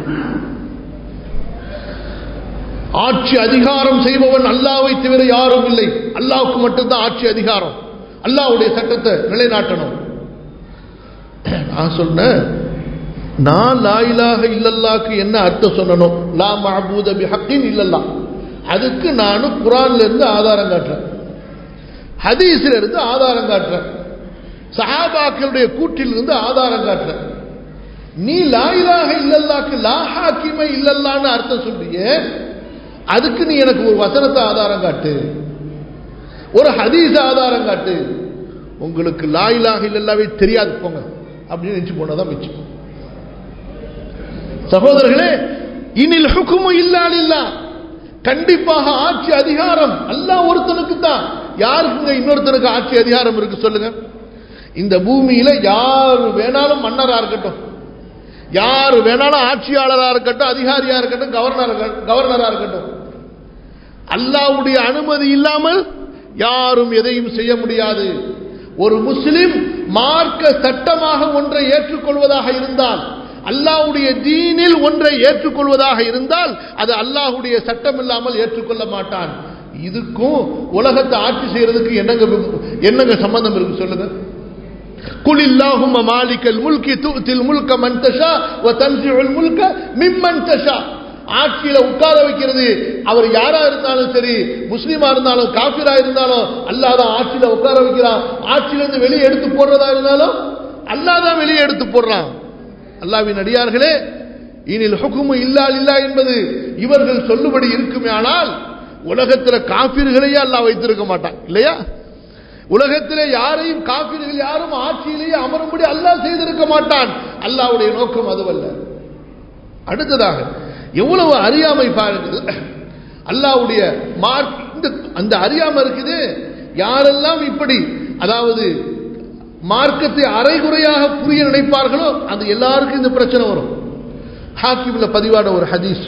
ஆட்சி அதிகாரம் செய்பவன் அல்லாவை தவிர யாரும் இல்லை அல்லாவுக்கு மட்டும்தான் ஆட்சி அதிகாரம் அல்லாவுடைய சட்டத்தை நிலைநாட்டணும் நான் சொன்னேன் நான் லா இலாஹ இல்லல்லாக்கு என்ன அர்த்தம் சொல்லணும் லா மஹபூத பிஹக்கின் இல்லல்லா அதுக்கு நானும் குரான்ல இருந்து ஆதாரம் காட்டுறேன் ஹதீஸ்ல இருந்து ஆதாரம் காட்டுறேன் சஹாபாக்களுடைய கூற்றிலிருந்து ஆதாரம் காட்டுறேன் நீ லா இலாஹ இல்லல்லாக்கு லா ஹாக்கிம இல்லல்லான்னு அர்த்தம் சொல்றியே அதுக்கு நீ எனக்கு ஒரு வசனத்தை ஆதாரம் காட்டு ஒரு ஹதீஸ் ஆதாரம் காட்டு உங்களுக்கு லா இலாஹ இல்லல்லாவே தெரியாது போங்க அப்படின்னு நினைச்சு போனதான் மிச்சம் சகோதரர்களே இனில் ஹுக்குமு இல்லாலில்லா கண்டிப்பாக ஆட்சி அதிகாரம் அல்லாஹ் ஒருத்தனுக்கு தான் யாருக்குங்க இன்னொருத்தனுக்கு ஆட்சி அதிகாரம் இருக்கு சொல்லுங்க இந்த பூமியில யார் வேணாலும் மன்னரா இருக்கட்டும் யார் வேணாலும் ஆட்சியாளரா இருக்கட்டும் அதிகாரியா இருக்கட்டும் கவர்னர் கவர்னரா இருக்கட்டும் அல்லாவுடைய அனுமதி இல்லாமல் யாரும் எதையும் செய்ய முடியாது ஒரு முஸ்லிம் மார்க்க சட்டமாக ஒன்றை ஏற்றுக்கொள்வதாக இருந்தால் அல்லாஹ்வுடைய தீனில் ஒன்றை ஏற்றுக்கொள்வதாக இருந்தால் அது அல்லாஹ்வுடைய சட்டம் இல்லாமல் ஏற்றுக்கொள்ள மாட்டான் இதுக்கும் உலகத்தை ஆட்சி செய்யறதுக்கு என்னங்க என்னங்க சம்பந்தம் இருக்கு சொல்லுங்க قل اللهم مالك الملك تؤتي الملك من تشاء وتنزع الملك ممن تشاء ஆட்சியில உட்கார வைக்கிறது அவர் யாரா இருந்தாலும் சரி முஸ்லீமா இருந்தாலும் காபிரா இருந்தாலும் அல்லாதான் ஆட்சியில உட்கார வைக்கிறான் ஆட்சியிலிருந்து வெளியே எடுத்து போடுறதா இருந்தாலும் அல்லாதான் வெளியே எடுத்து போடுறான் அல்லாவின் அடியார்களே இனில் ஹுக்குமு இல்லா இல்லா என்பது இவர்கள் சொல்லுபடி இருக்குமே ஆனால் உலகத்தில் காப்பீர்களையே அல்லாஹ் வைத்திருக்க மாட்டான் இல்லையா உலகத்திலே யாரையும் காப்பீர்கள் யாரும் ஆட்சியிலேயே அமரும்படி அல்லாஹ் செய்திருக்க மாட்டான் அல்லாவுடைய நோக்கம் அதுவல்ல அடுத்ததாக எவ்வளவு அறியாமை பாருங்கள் அல்லாவுடைய மார்க் இந்த அந்த அறியாமை இருக்குது யாரெல்லாம் இப்படி அதாவது மார்க்கத்தை அரைகுறையாக புரிய நினைப்பார்களோ அது எல்லாருக்கும் இந்த பிரச்சனை வரும் ஹாக்கிம்ல பதிவான ஒரு ஹதீஸ்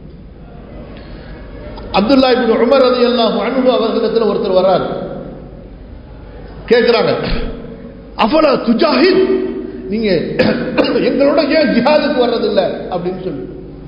அப்துல்லா இபின் உமர் ரதி அல்லாஹ் அனுபவ அவர்களிடத்தில் ஒருத்தர் வர்றாரு கேட்கிறாங்க அஃபலா துஜாஹித் நீங்க எங்களோட ஏன் ஜிஹாதுக்கு வர்றதில்லை அப்படின்னு சொல்லி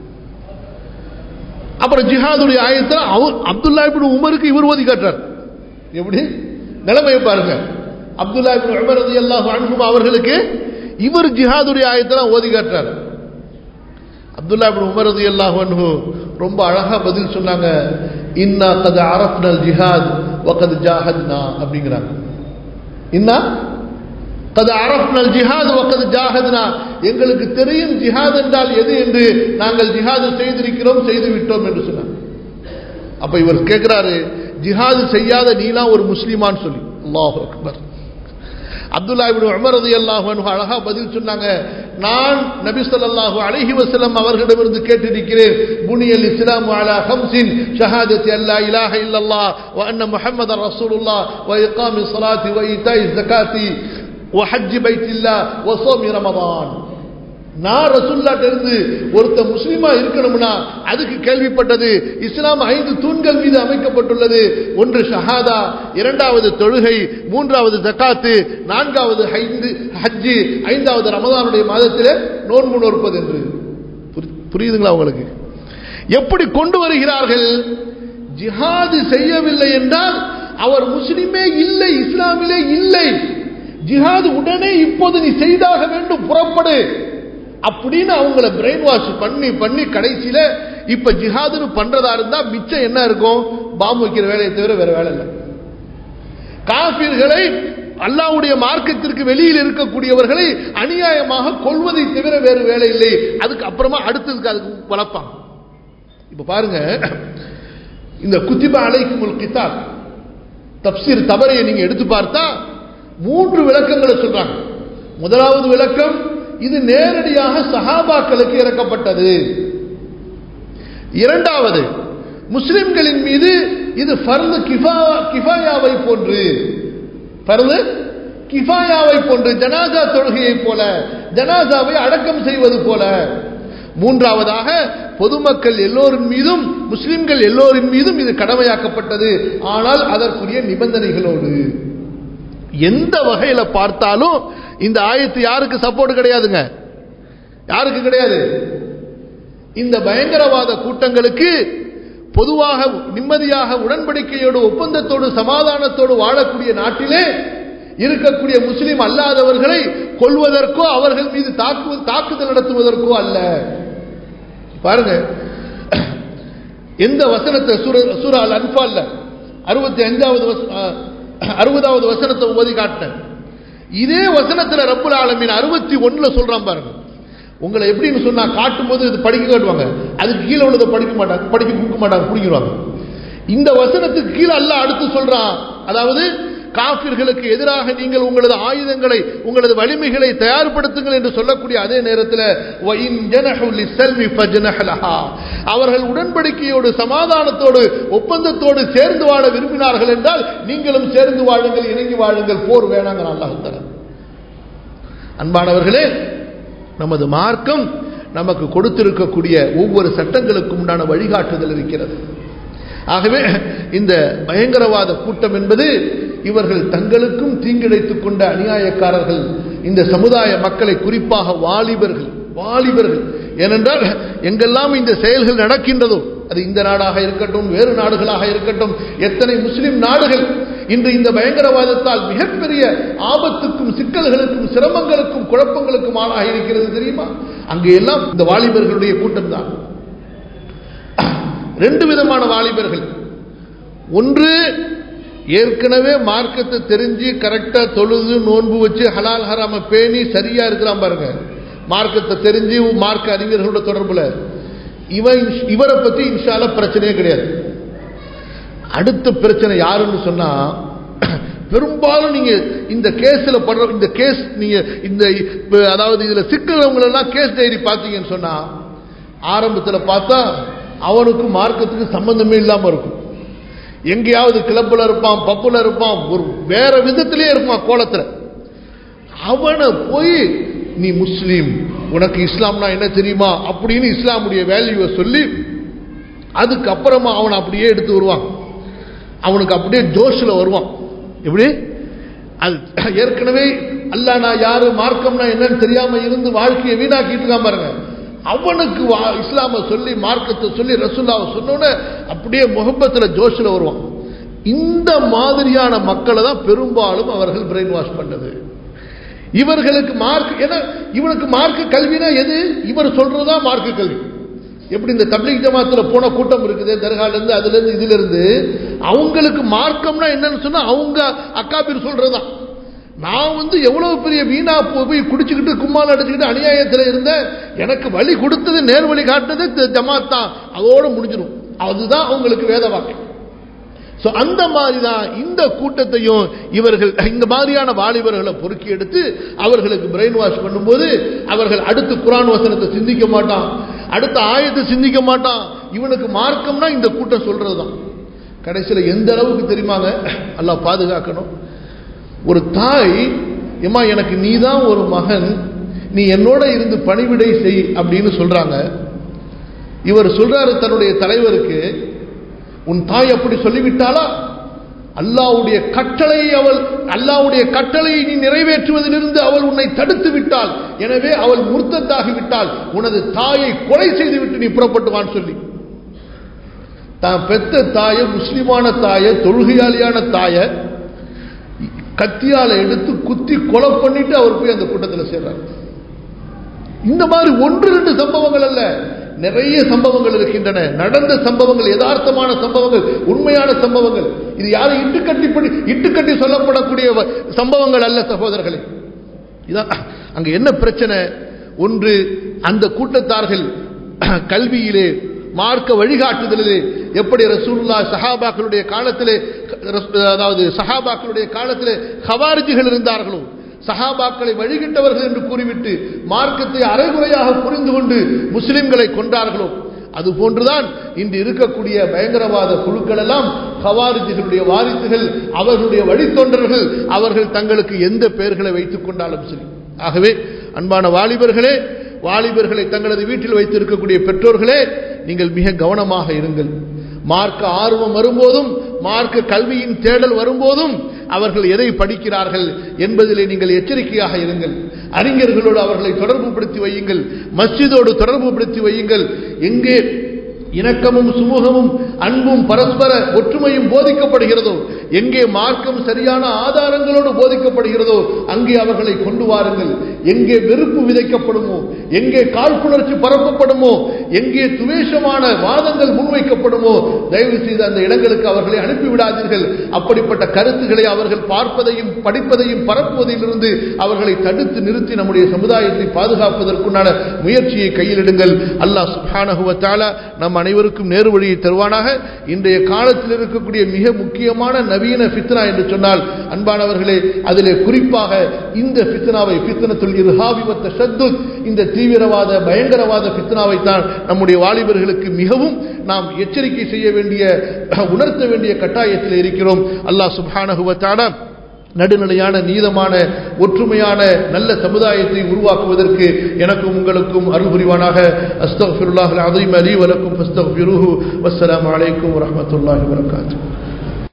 அப்புறம் ஜிஹாதுடைய ஆயத்தில் அவர் அப்துல்லா இபின் உமருக்கு இவர் ஓதி காட்டுறார் எப்படி நிலைமையை பாருங்க அப்துல்லா இபின் உமர் ரதி அல்லாஹ் அனுபவம் அவர்களுக்கு இவர் ஜிஹாதுடைய ஆயத்தில் ஓதி காட்டுறார் அப்துல்லா இபின் உமர் ரதி அல்லாஹ் அன்ஹு ரொம்ப அழகா பதில் சொன்னாங்க இன்னா கது அரப்னல் ஜிஹாத் வகது ஜாஹத்னா அப்படிங்கிறாங்க இன்னா கது அரப்னல் ஜிஹாத் வகது ஜாஹத்னா எங்களுக்கு தெரியும் ஜிஹாத் என்றால் எது என்று நாங்கள் ஜிஹாது செய்திருக்கிறோம் செய்து விட்டோம் என்று சொன்னாங்க அப்ப இவர் கேட்கிறாரு ஜிஹாது செய்யாத நீலாம் ஒரு முஸ்லிமான்னு சொல்லி அல்லாஹ் அக்பர் அப்துல்லா இப்னு உமர் ரலியல்லாஹு அன்ஹு அழகா பதில் சொன்னாங்க நான் நபி ஸல்லல்லாஹு அலைஹி வஸல்லம் அவர்களிடமிருந்து கேட்டிருக்கிறேன் புனியல் இஸ்லாமு அலா ஹம்ஸின் ஷஹாதத்தி அல்லா இலாஹ இல்லல்லாஹ் வ அன்ன முஹம்மதர் ரசூலுல்லாஹ் வ இகாமி ஸலாத்தி வ ஈதாஇ ஸகாத்தி வ ஹஜ் பைத்தில்லாஹ் வ ஸௌமி ரமதான் நான் ரசுல்லாட்ட இருந்து ஒருத்த முஸ்லீமா இருக்கணும்னா அதுக்கு கேள்விப்பட்டது இஸ்லாம் ஐந்து தூண்கள் மீது அமைக்கப்பட்டுள்ளது ஒன்று ஷஹாதா இரண்டாவது தொழுகை மூன்றாவது ஜக்காத்து நான்காவது ஐந்து ஹஜ்ஜி ஐந்தாவது ரமதானுடைய மாதத்திலே நோன்பு நோற்பது என்று புரியுதுங்களா உங்களுக்கு எப்படி கொண்டு வருகிறார்கள் ஜிஹாது செய்யவில்லை என்றால் அவர் முஸ்லிமே இல்லை இஸ்லாமிலே இல்லை ஜிஹாது உடனே இப்போது நீ செய்தாக வேண்டும் புறப்படு அப்படின்னு அவங்கள பிரெயின் வாஷ் பண்ணி பண்ணி கடைசியில இப்ப ஜிஹாதுன்னு பண்றதா இருந்தா மிச்சம் என்ன இருக்கும் பாம்பு வைக்கிற வேலையை தவிர வேற வேலை இல்லை காபீர்களை அல்லாவுடைய மார்க்கத்திற்கு வெளியில் இருக்கக்கூடியவர்களை அநியாயமாக கொள்வதை தவிர வேறு வேலை இல்லை அதுக்கு அப்புறமா அடுத்ததுக்கு அதுக்கு வளர்ப்பாங்க இப்ப பாருங்க இந்த குத்திபா அலைக்கும் கிதாப் தப்சீர் தவறையை நீங்க எடுத்து பார்த்தா மூன்று விளக்கங்களை சொல்றாங்க முதலாவது விளக்கம் இது நேரடியாக சஹாபாக்களுக்கு இறக்கப்பட்டது இரண்டாவது முஸ்லிம்களின் மீது இது ஃபர்து கிஃபாயாவை போன்று பரது கிஃபாயாவை போன்று ஜனாசா தொழுகையை போல ஜனாசாவை அடக்கம் செய்வது போல மூன்றாவதாக பொதுமக்கள் எல்லோரின் மீதும் முஸ்லிம்கள் எல்லோரின் மீதும் இது கடமையாக்கப்பட்டது ஆனால் அதற்குரிய நிபந்தனைகளோடு எந்த வகையில பார்த்தாலும் இந்த ஆயத்து யாருக்கு சப்போர்ட் கிடையாதுங்க யாருக்கு கிடையாது இந்த பயங்கரவாத கூட்டங்களுக்கு பொதுவாக நிம்மதியாக உடன்படிக்கையோடு ஒப்பந்தத்தோடு சமாதானத்தோடு வாழக்கூடிய நாட்டிலே இருக்கக்கூடிய முஸ்லிம் அல்லாதவர்களை கொள்வதற்கோ அவர்கள் மீது தாக்கு தாக்குதல் நடத்துவதற்கோ அல்ல பாருங்க எந்த வசனத்தை சூரா அல் அன்பால்ல அறுபத்தி அஞ்சாவது அறுபதாவது வசனத்தை ஓதி காட்டினேன் இதே வசனத்தில் ரப்புல் ஆலமின் அறுபத்தி ஒன்னுல சொல்றான் பாருங்க உங்களை எப்படின்னு சொன்னா காட்டும் போது இது படிக்க காட்டுவாங்க அதுக்கு கீழே உள்ளதை படிக்க மாட்டாங்க படிக்க கொடுக்க மாட்டாங்க பிடிக்கிறாங்க இந்த வசனத்துக்கு கீழே அல்ல அடுத்து சொல்றான் அதாவது காபிர்களுக்கு எதிராக நீங்கள் உங்களது ஆயுதங்களை உங்களது வலிமைகளை தயார்படுத்துங்கள் என்று சொல்லக்கூடிய அதே நேரத்தில் அவர்கள் உடன்படிக்கையோடு சமாதானத்தோடு ஒப்பந்தத்தோடு சேர்ந்து வாழ விரும்பினார்கள் என்றால் நீங்களும் சேர்ந்து வாழுங்கள் இணங்கி வாழுங்கள் போர் வேணாங்க அல்லாஹுத்தர அன்பானவர்களே நமது மார்க்கம் நமக்கு கொடுத்திருக்கக்கூடிய ஒவ்வொரு சட்டங்களுக்கும் உண்டான வழிகாட்டுதல் இருக்கிறது ஆகவே இந்த பயங்கரவாத கூட்டம் என்பது இவர்கள் தங்களுக்கும் தீங்கிழைத்துக் கொண்ட அநியாயக்காரர்கள் இந்த சமுதாய மக்களை குறிப்பாக வாலிபர்கள் வாலிபர்கள் ஏனென்றால் எங்கெல்லாம் இந்த செயல்கள் நடக்கின்றதோ அது இந்த நாடாக இருக்கட்டும் வேறு நாடுகளாக இருக்கட்டும் எத்தனை முஸ்லிம் நாடுகள் இன்று இந்த பயங்கரவாதத்தால் மிகப்பெரிய ஆபத்துக்கும் சிக்கல்களுக்கும் சிரமங்களுக்கும் குழப்பங்களுக்கும் ஆளாக இருக்கிறது தெரியுமா அங்கே எல்லாம் இந்த வாலிபர்களுடைய கூட்டம் தான் ரெண்டு விதமான வாலிபர்கள் ஒன்று ஏற்கனவே மார்க்கத்தை தெரிஞ்சு கரெக்டா தொழுது நோன்பு வச்சு ஹலால் ஹராம பேணி சரியா இருக்கிறான் பாருங்க மார்க்கத்தை தெரிஞ்சு மார்க்க அறிஞர்களோட தொடர்புல இவன் இவரை பத்தி இன்ஷால பிரச்சனையே கிடையாது அடுத்த பிரச்சனை யாருன்னு சொன்னா பெரும்பாலும் நீங்க இந்த கேஸ்ல படுற இந்த கேஸ் நீங்க இந்த அதாவது இதுல சிக்கிறவங்க எல்லாம் கேஸ் டைரி பார்த்தீங்கன்னு சொன்னா ஆரம்பத்துல பார்த்தா அவனுக்கு மார்க்கத்துக்கு சம்பந்தமே இல்லாம இருக்கும் எங்கேயாவது கிளப்புல இருப்பான் பப்புல இருப்பான் ஒரு வேற விதத்திலே இருப்பான் கோலத்துல அவனை போய் நீ முஸ்லீம் உனக்கு இஸ்லாம்னா என்ன தெரியுமா அப்படின்னு இஸ்லாமுடைய வேல்யூவை சொல்லி அதுக்கப்புறமா அவனை அப்படியே எடுத்து வருவான் அவனுக்கு அப்படியே ஜோஷில் வருவான் எப்படி அது ஏற்கனவே அல்ல நான் யாரு மார்க்கம்னா என்னன்னு தெரியாம இருந்து வாழ்க்கையை வீணாக்கிட்டு இருக்கான் பாருங்க அவனுக்கு இஸ்லாம சொல்லி மார்க்கத்தை சொல்லி ரசுல்லாவை சொன்னோன்னு அப்படியே முகப்பத்தில் ஜோஷில் வருவான் இந்த மாதிரியான மக்களை தான் பெரும்பாலும் அவர்கள் பிரெயின் வாஷ் பண்ணது இவர்களுக்கு மார்க் ஏன்னா இவனுக்கு மார்க்க கல்வினா எது இவர் சொல்றதா மார்க்க கல்வி எப்படி இந்த தப்லீக் ஜமாத்துல போன கூட்டம் இருக்குது தர்கால இருந்து அதுல இருந்து இதுல இருந்து அவங்களுக்கு மார்க்கம்னா என்னன்னு சொன்னா அவங்க அக்காபீர் சொல்றதுதான் நான் வந்து எவ்வளவு பெரிய வீணா போய் குடிச்சுக்கிட்டு கும்மால் அடிச்சுக்கிட்டு அநியாயத்தில் இருந்தேன் எனக்கு வழி கொடுத்தது நேர் வழி காட்டுறது ஜமாத் தான் அதோட முடிஞ்சிடும் அதுதான் அவங்களுக்கு வேத வாக்கு ஸோ அந்த மாதிரி தான் இந்த கூட்டத்தையும் இவர்கள் இந்த மாதிரியான வாலிபர்களை பொறுக்கி எடுத்து அவர்களுக்கு பிரெயின் வாஷ் பண்ணும்போது அவர்கள் அடுத்து குரான் வசனத்தை சிந்திக்க மாட்டான் அடுத்த ஆயத்தை சிந்திக்க மாட்டான் இவனுக்கு மார்க்கம்னா இந்த கூட்டம் சொல்றது தான் கடைசியில் எந்த அளவுக்கு தெரியுமாங்க எல்லாம் பாதுகாக்கணும் ஒரு தாய் ஏமா எனக்கு நீ தான் ஒரு மகன் நீ என்னோட இருந்து பணிவிடை செய் அப்படின்னு சொல்றாங்க இவர் சொல்றாரு தன்னுடைய தலைவருக்கு உன் தாய் அப்படி சொல்லிவிட்டாளா அல்லாவுடைய கட்டளையை அவள் அல்லாவுடைய கட்டளையை நீ நிறைவேற்றுவதிலிருந்து அவள் உன்னை தடுத்து விட்டாள் எனவே அவள் முர்த்தத்தாகி விட்டால் உனது தாயை கொலை செய்து விட்டு நீ புறப்பட்டுவான்னு சொல்லி தான் பெத்த தாய முஸ்லிமான தாய தொழுகையாளியான தாய கத்தியால எடுத்து குத்தி கொலை பண்ணிட்டு அவர் போய் அந்த கூட்டத்தில் சேர்றார் இந்த மாதிரி ஒன்று ரெண்டு சம்பவங்கள் அல்ல நிறைய சம்பவங்கள் இருக்கின்றன நடந்த சம்பவங்கள் யதார்த்தமான சம்பவங்கள் உண்மையான சம்பவங்கள் இது யாரும் இட்டுக்கட்டி படி இட்டுக்கட்டி சொல்லப்படக்கூடிய சம்பவங்கள் அல்ல சகோதரர்களே இதான் அங்க என்ன பிரச்சனை ஒன்று அந்த கூட்டத்தார்கள் கல்வியிலே மார்க்க வழிகாட்டுதலிலே எப்படி ரசூல்லா சஹாபாக்களுடைய காலத்திலே அதாவது சஹாபாக்களுடைய காலத்திலே ஹவாரிஜிகள் இருந்தார்களோ சஹாபாக்களை வழிகிட்டவர்கள் என்று கூறிவிட்டு மார்க்கத்தை அரைகுறையாக புரிந்து கொண்டு முஸ்லிம்களை கொண்டார்களோ அது போன்றுதான் இன்று இருக்கக்கூடிய பயங்கரவாத குழுக்கள் எல்லாம் ஹவாரிஜிகளுடைய வாரிசுகள் அவர்களுடைய வழித்தொண்டர்கள் அவர்கள் தங்களுக்கு எந்த பெயர்களை வைத்துக் கொண்டாலும் சரி ஆகவே அன்பான வாலிபர்களே வாலிபர்களை தங்களது வீட்டில் வைத்திருக்கக்கூடிய பெற்றோர்களே நீங்கள் மிக கவனமாக இருங்கள் மார்க்க ஆர்வம் வரும்போதும் மார்க்க கல்வியின் தேடல் வரும்போதும் அவர்கள் எதை படிக்கிறார்கள் என்பதிலே நீங்கள் எச்சரிக்கையாக இருங்கள் அறிஞர்களோடு அவர்களை தொடர்புபடுத்தி வையுங்கள் மஸ்ஜிதோடு தொடர்புபடுத்தி வையுங்கள் எங்கே இணக்கமும் சுமூகமும் அன்பும் பரஸ்பர ஒற்றுமையும் போதிக்கப்படுகிறதோ எங்கே மார்க்கம் சரியான ஆதாரங்களோடு போதிக்கப்படுகிறதோ அங்கே அவர்களை கொண்டு வாருங்கள் எங்கே வெறுப்பு விதைக்கப்படுமோ எங்கே காழ்ப்புணர்ச்சி பரப்பப்படுமோ எங்கே துவேஷமான வாதங்கள் முன்வைக்கப்படுமோ தயவு செய்து அந்த இடங்களுக்கு அவர்களை அனுப்பிவிடாதீர்கள் அப்படிப்பட்ட கருத்துக்களை அவர்கள் பார்ப்பதையும் படிப்பதையும் பரப்புவதிலிருந்து அவர்களை தடுத்து நிறுத்தி நம்முடைய சமுதாயத்தை பாதுகாப்பதற்குண்டான முயற்சியை கையிலிடுங்கள் அல்லாஹ் சுபானகுவத்தால நம் அனைவருக்கும் நேரு வழியை தருவானாக இன்றைய காலத்தில் இருக்கக்கூடிய மிக முக்கியமான நவீன ஃபித்னா என்று சொன்னால் அன்பானவர்களே அதிலே குறிப்பாக இந்த ஃபித்னாவை ஃபித்னத்துல் இர்ஹாபிவத்த ஷத்துத் இந்த தீவிரவாத பயங்கரவாத ஃபித்னாவை தான் நம்முடைய வாலிபர்களுக்கு மிகவும் நாம் எச்சரிக்கை செய்ய வேண்டிய உணர்த்த வேண்டிய கட்டாயத்தில் இருக்கிறோம் அல்லாஹ் சுப்ஹானஹுவத்தான நடுநிலையான நீதமான ஒற்றுமையான நல்ல சமுதாயத்தை உருவாக்குவதற்கு எனக்கும் உங்களுக்கும் அருள் புரிவானாக அஸ்தஃபிருல்லாஹ் அதீம் அலி வலக்கும் அஸ்தஃபிருஹு வஸ்ஸலாமு அலைக்கும் வரஹ்மத்துல்லாஹி வபரகாத்துஹு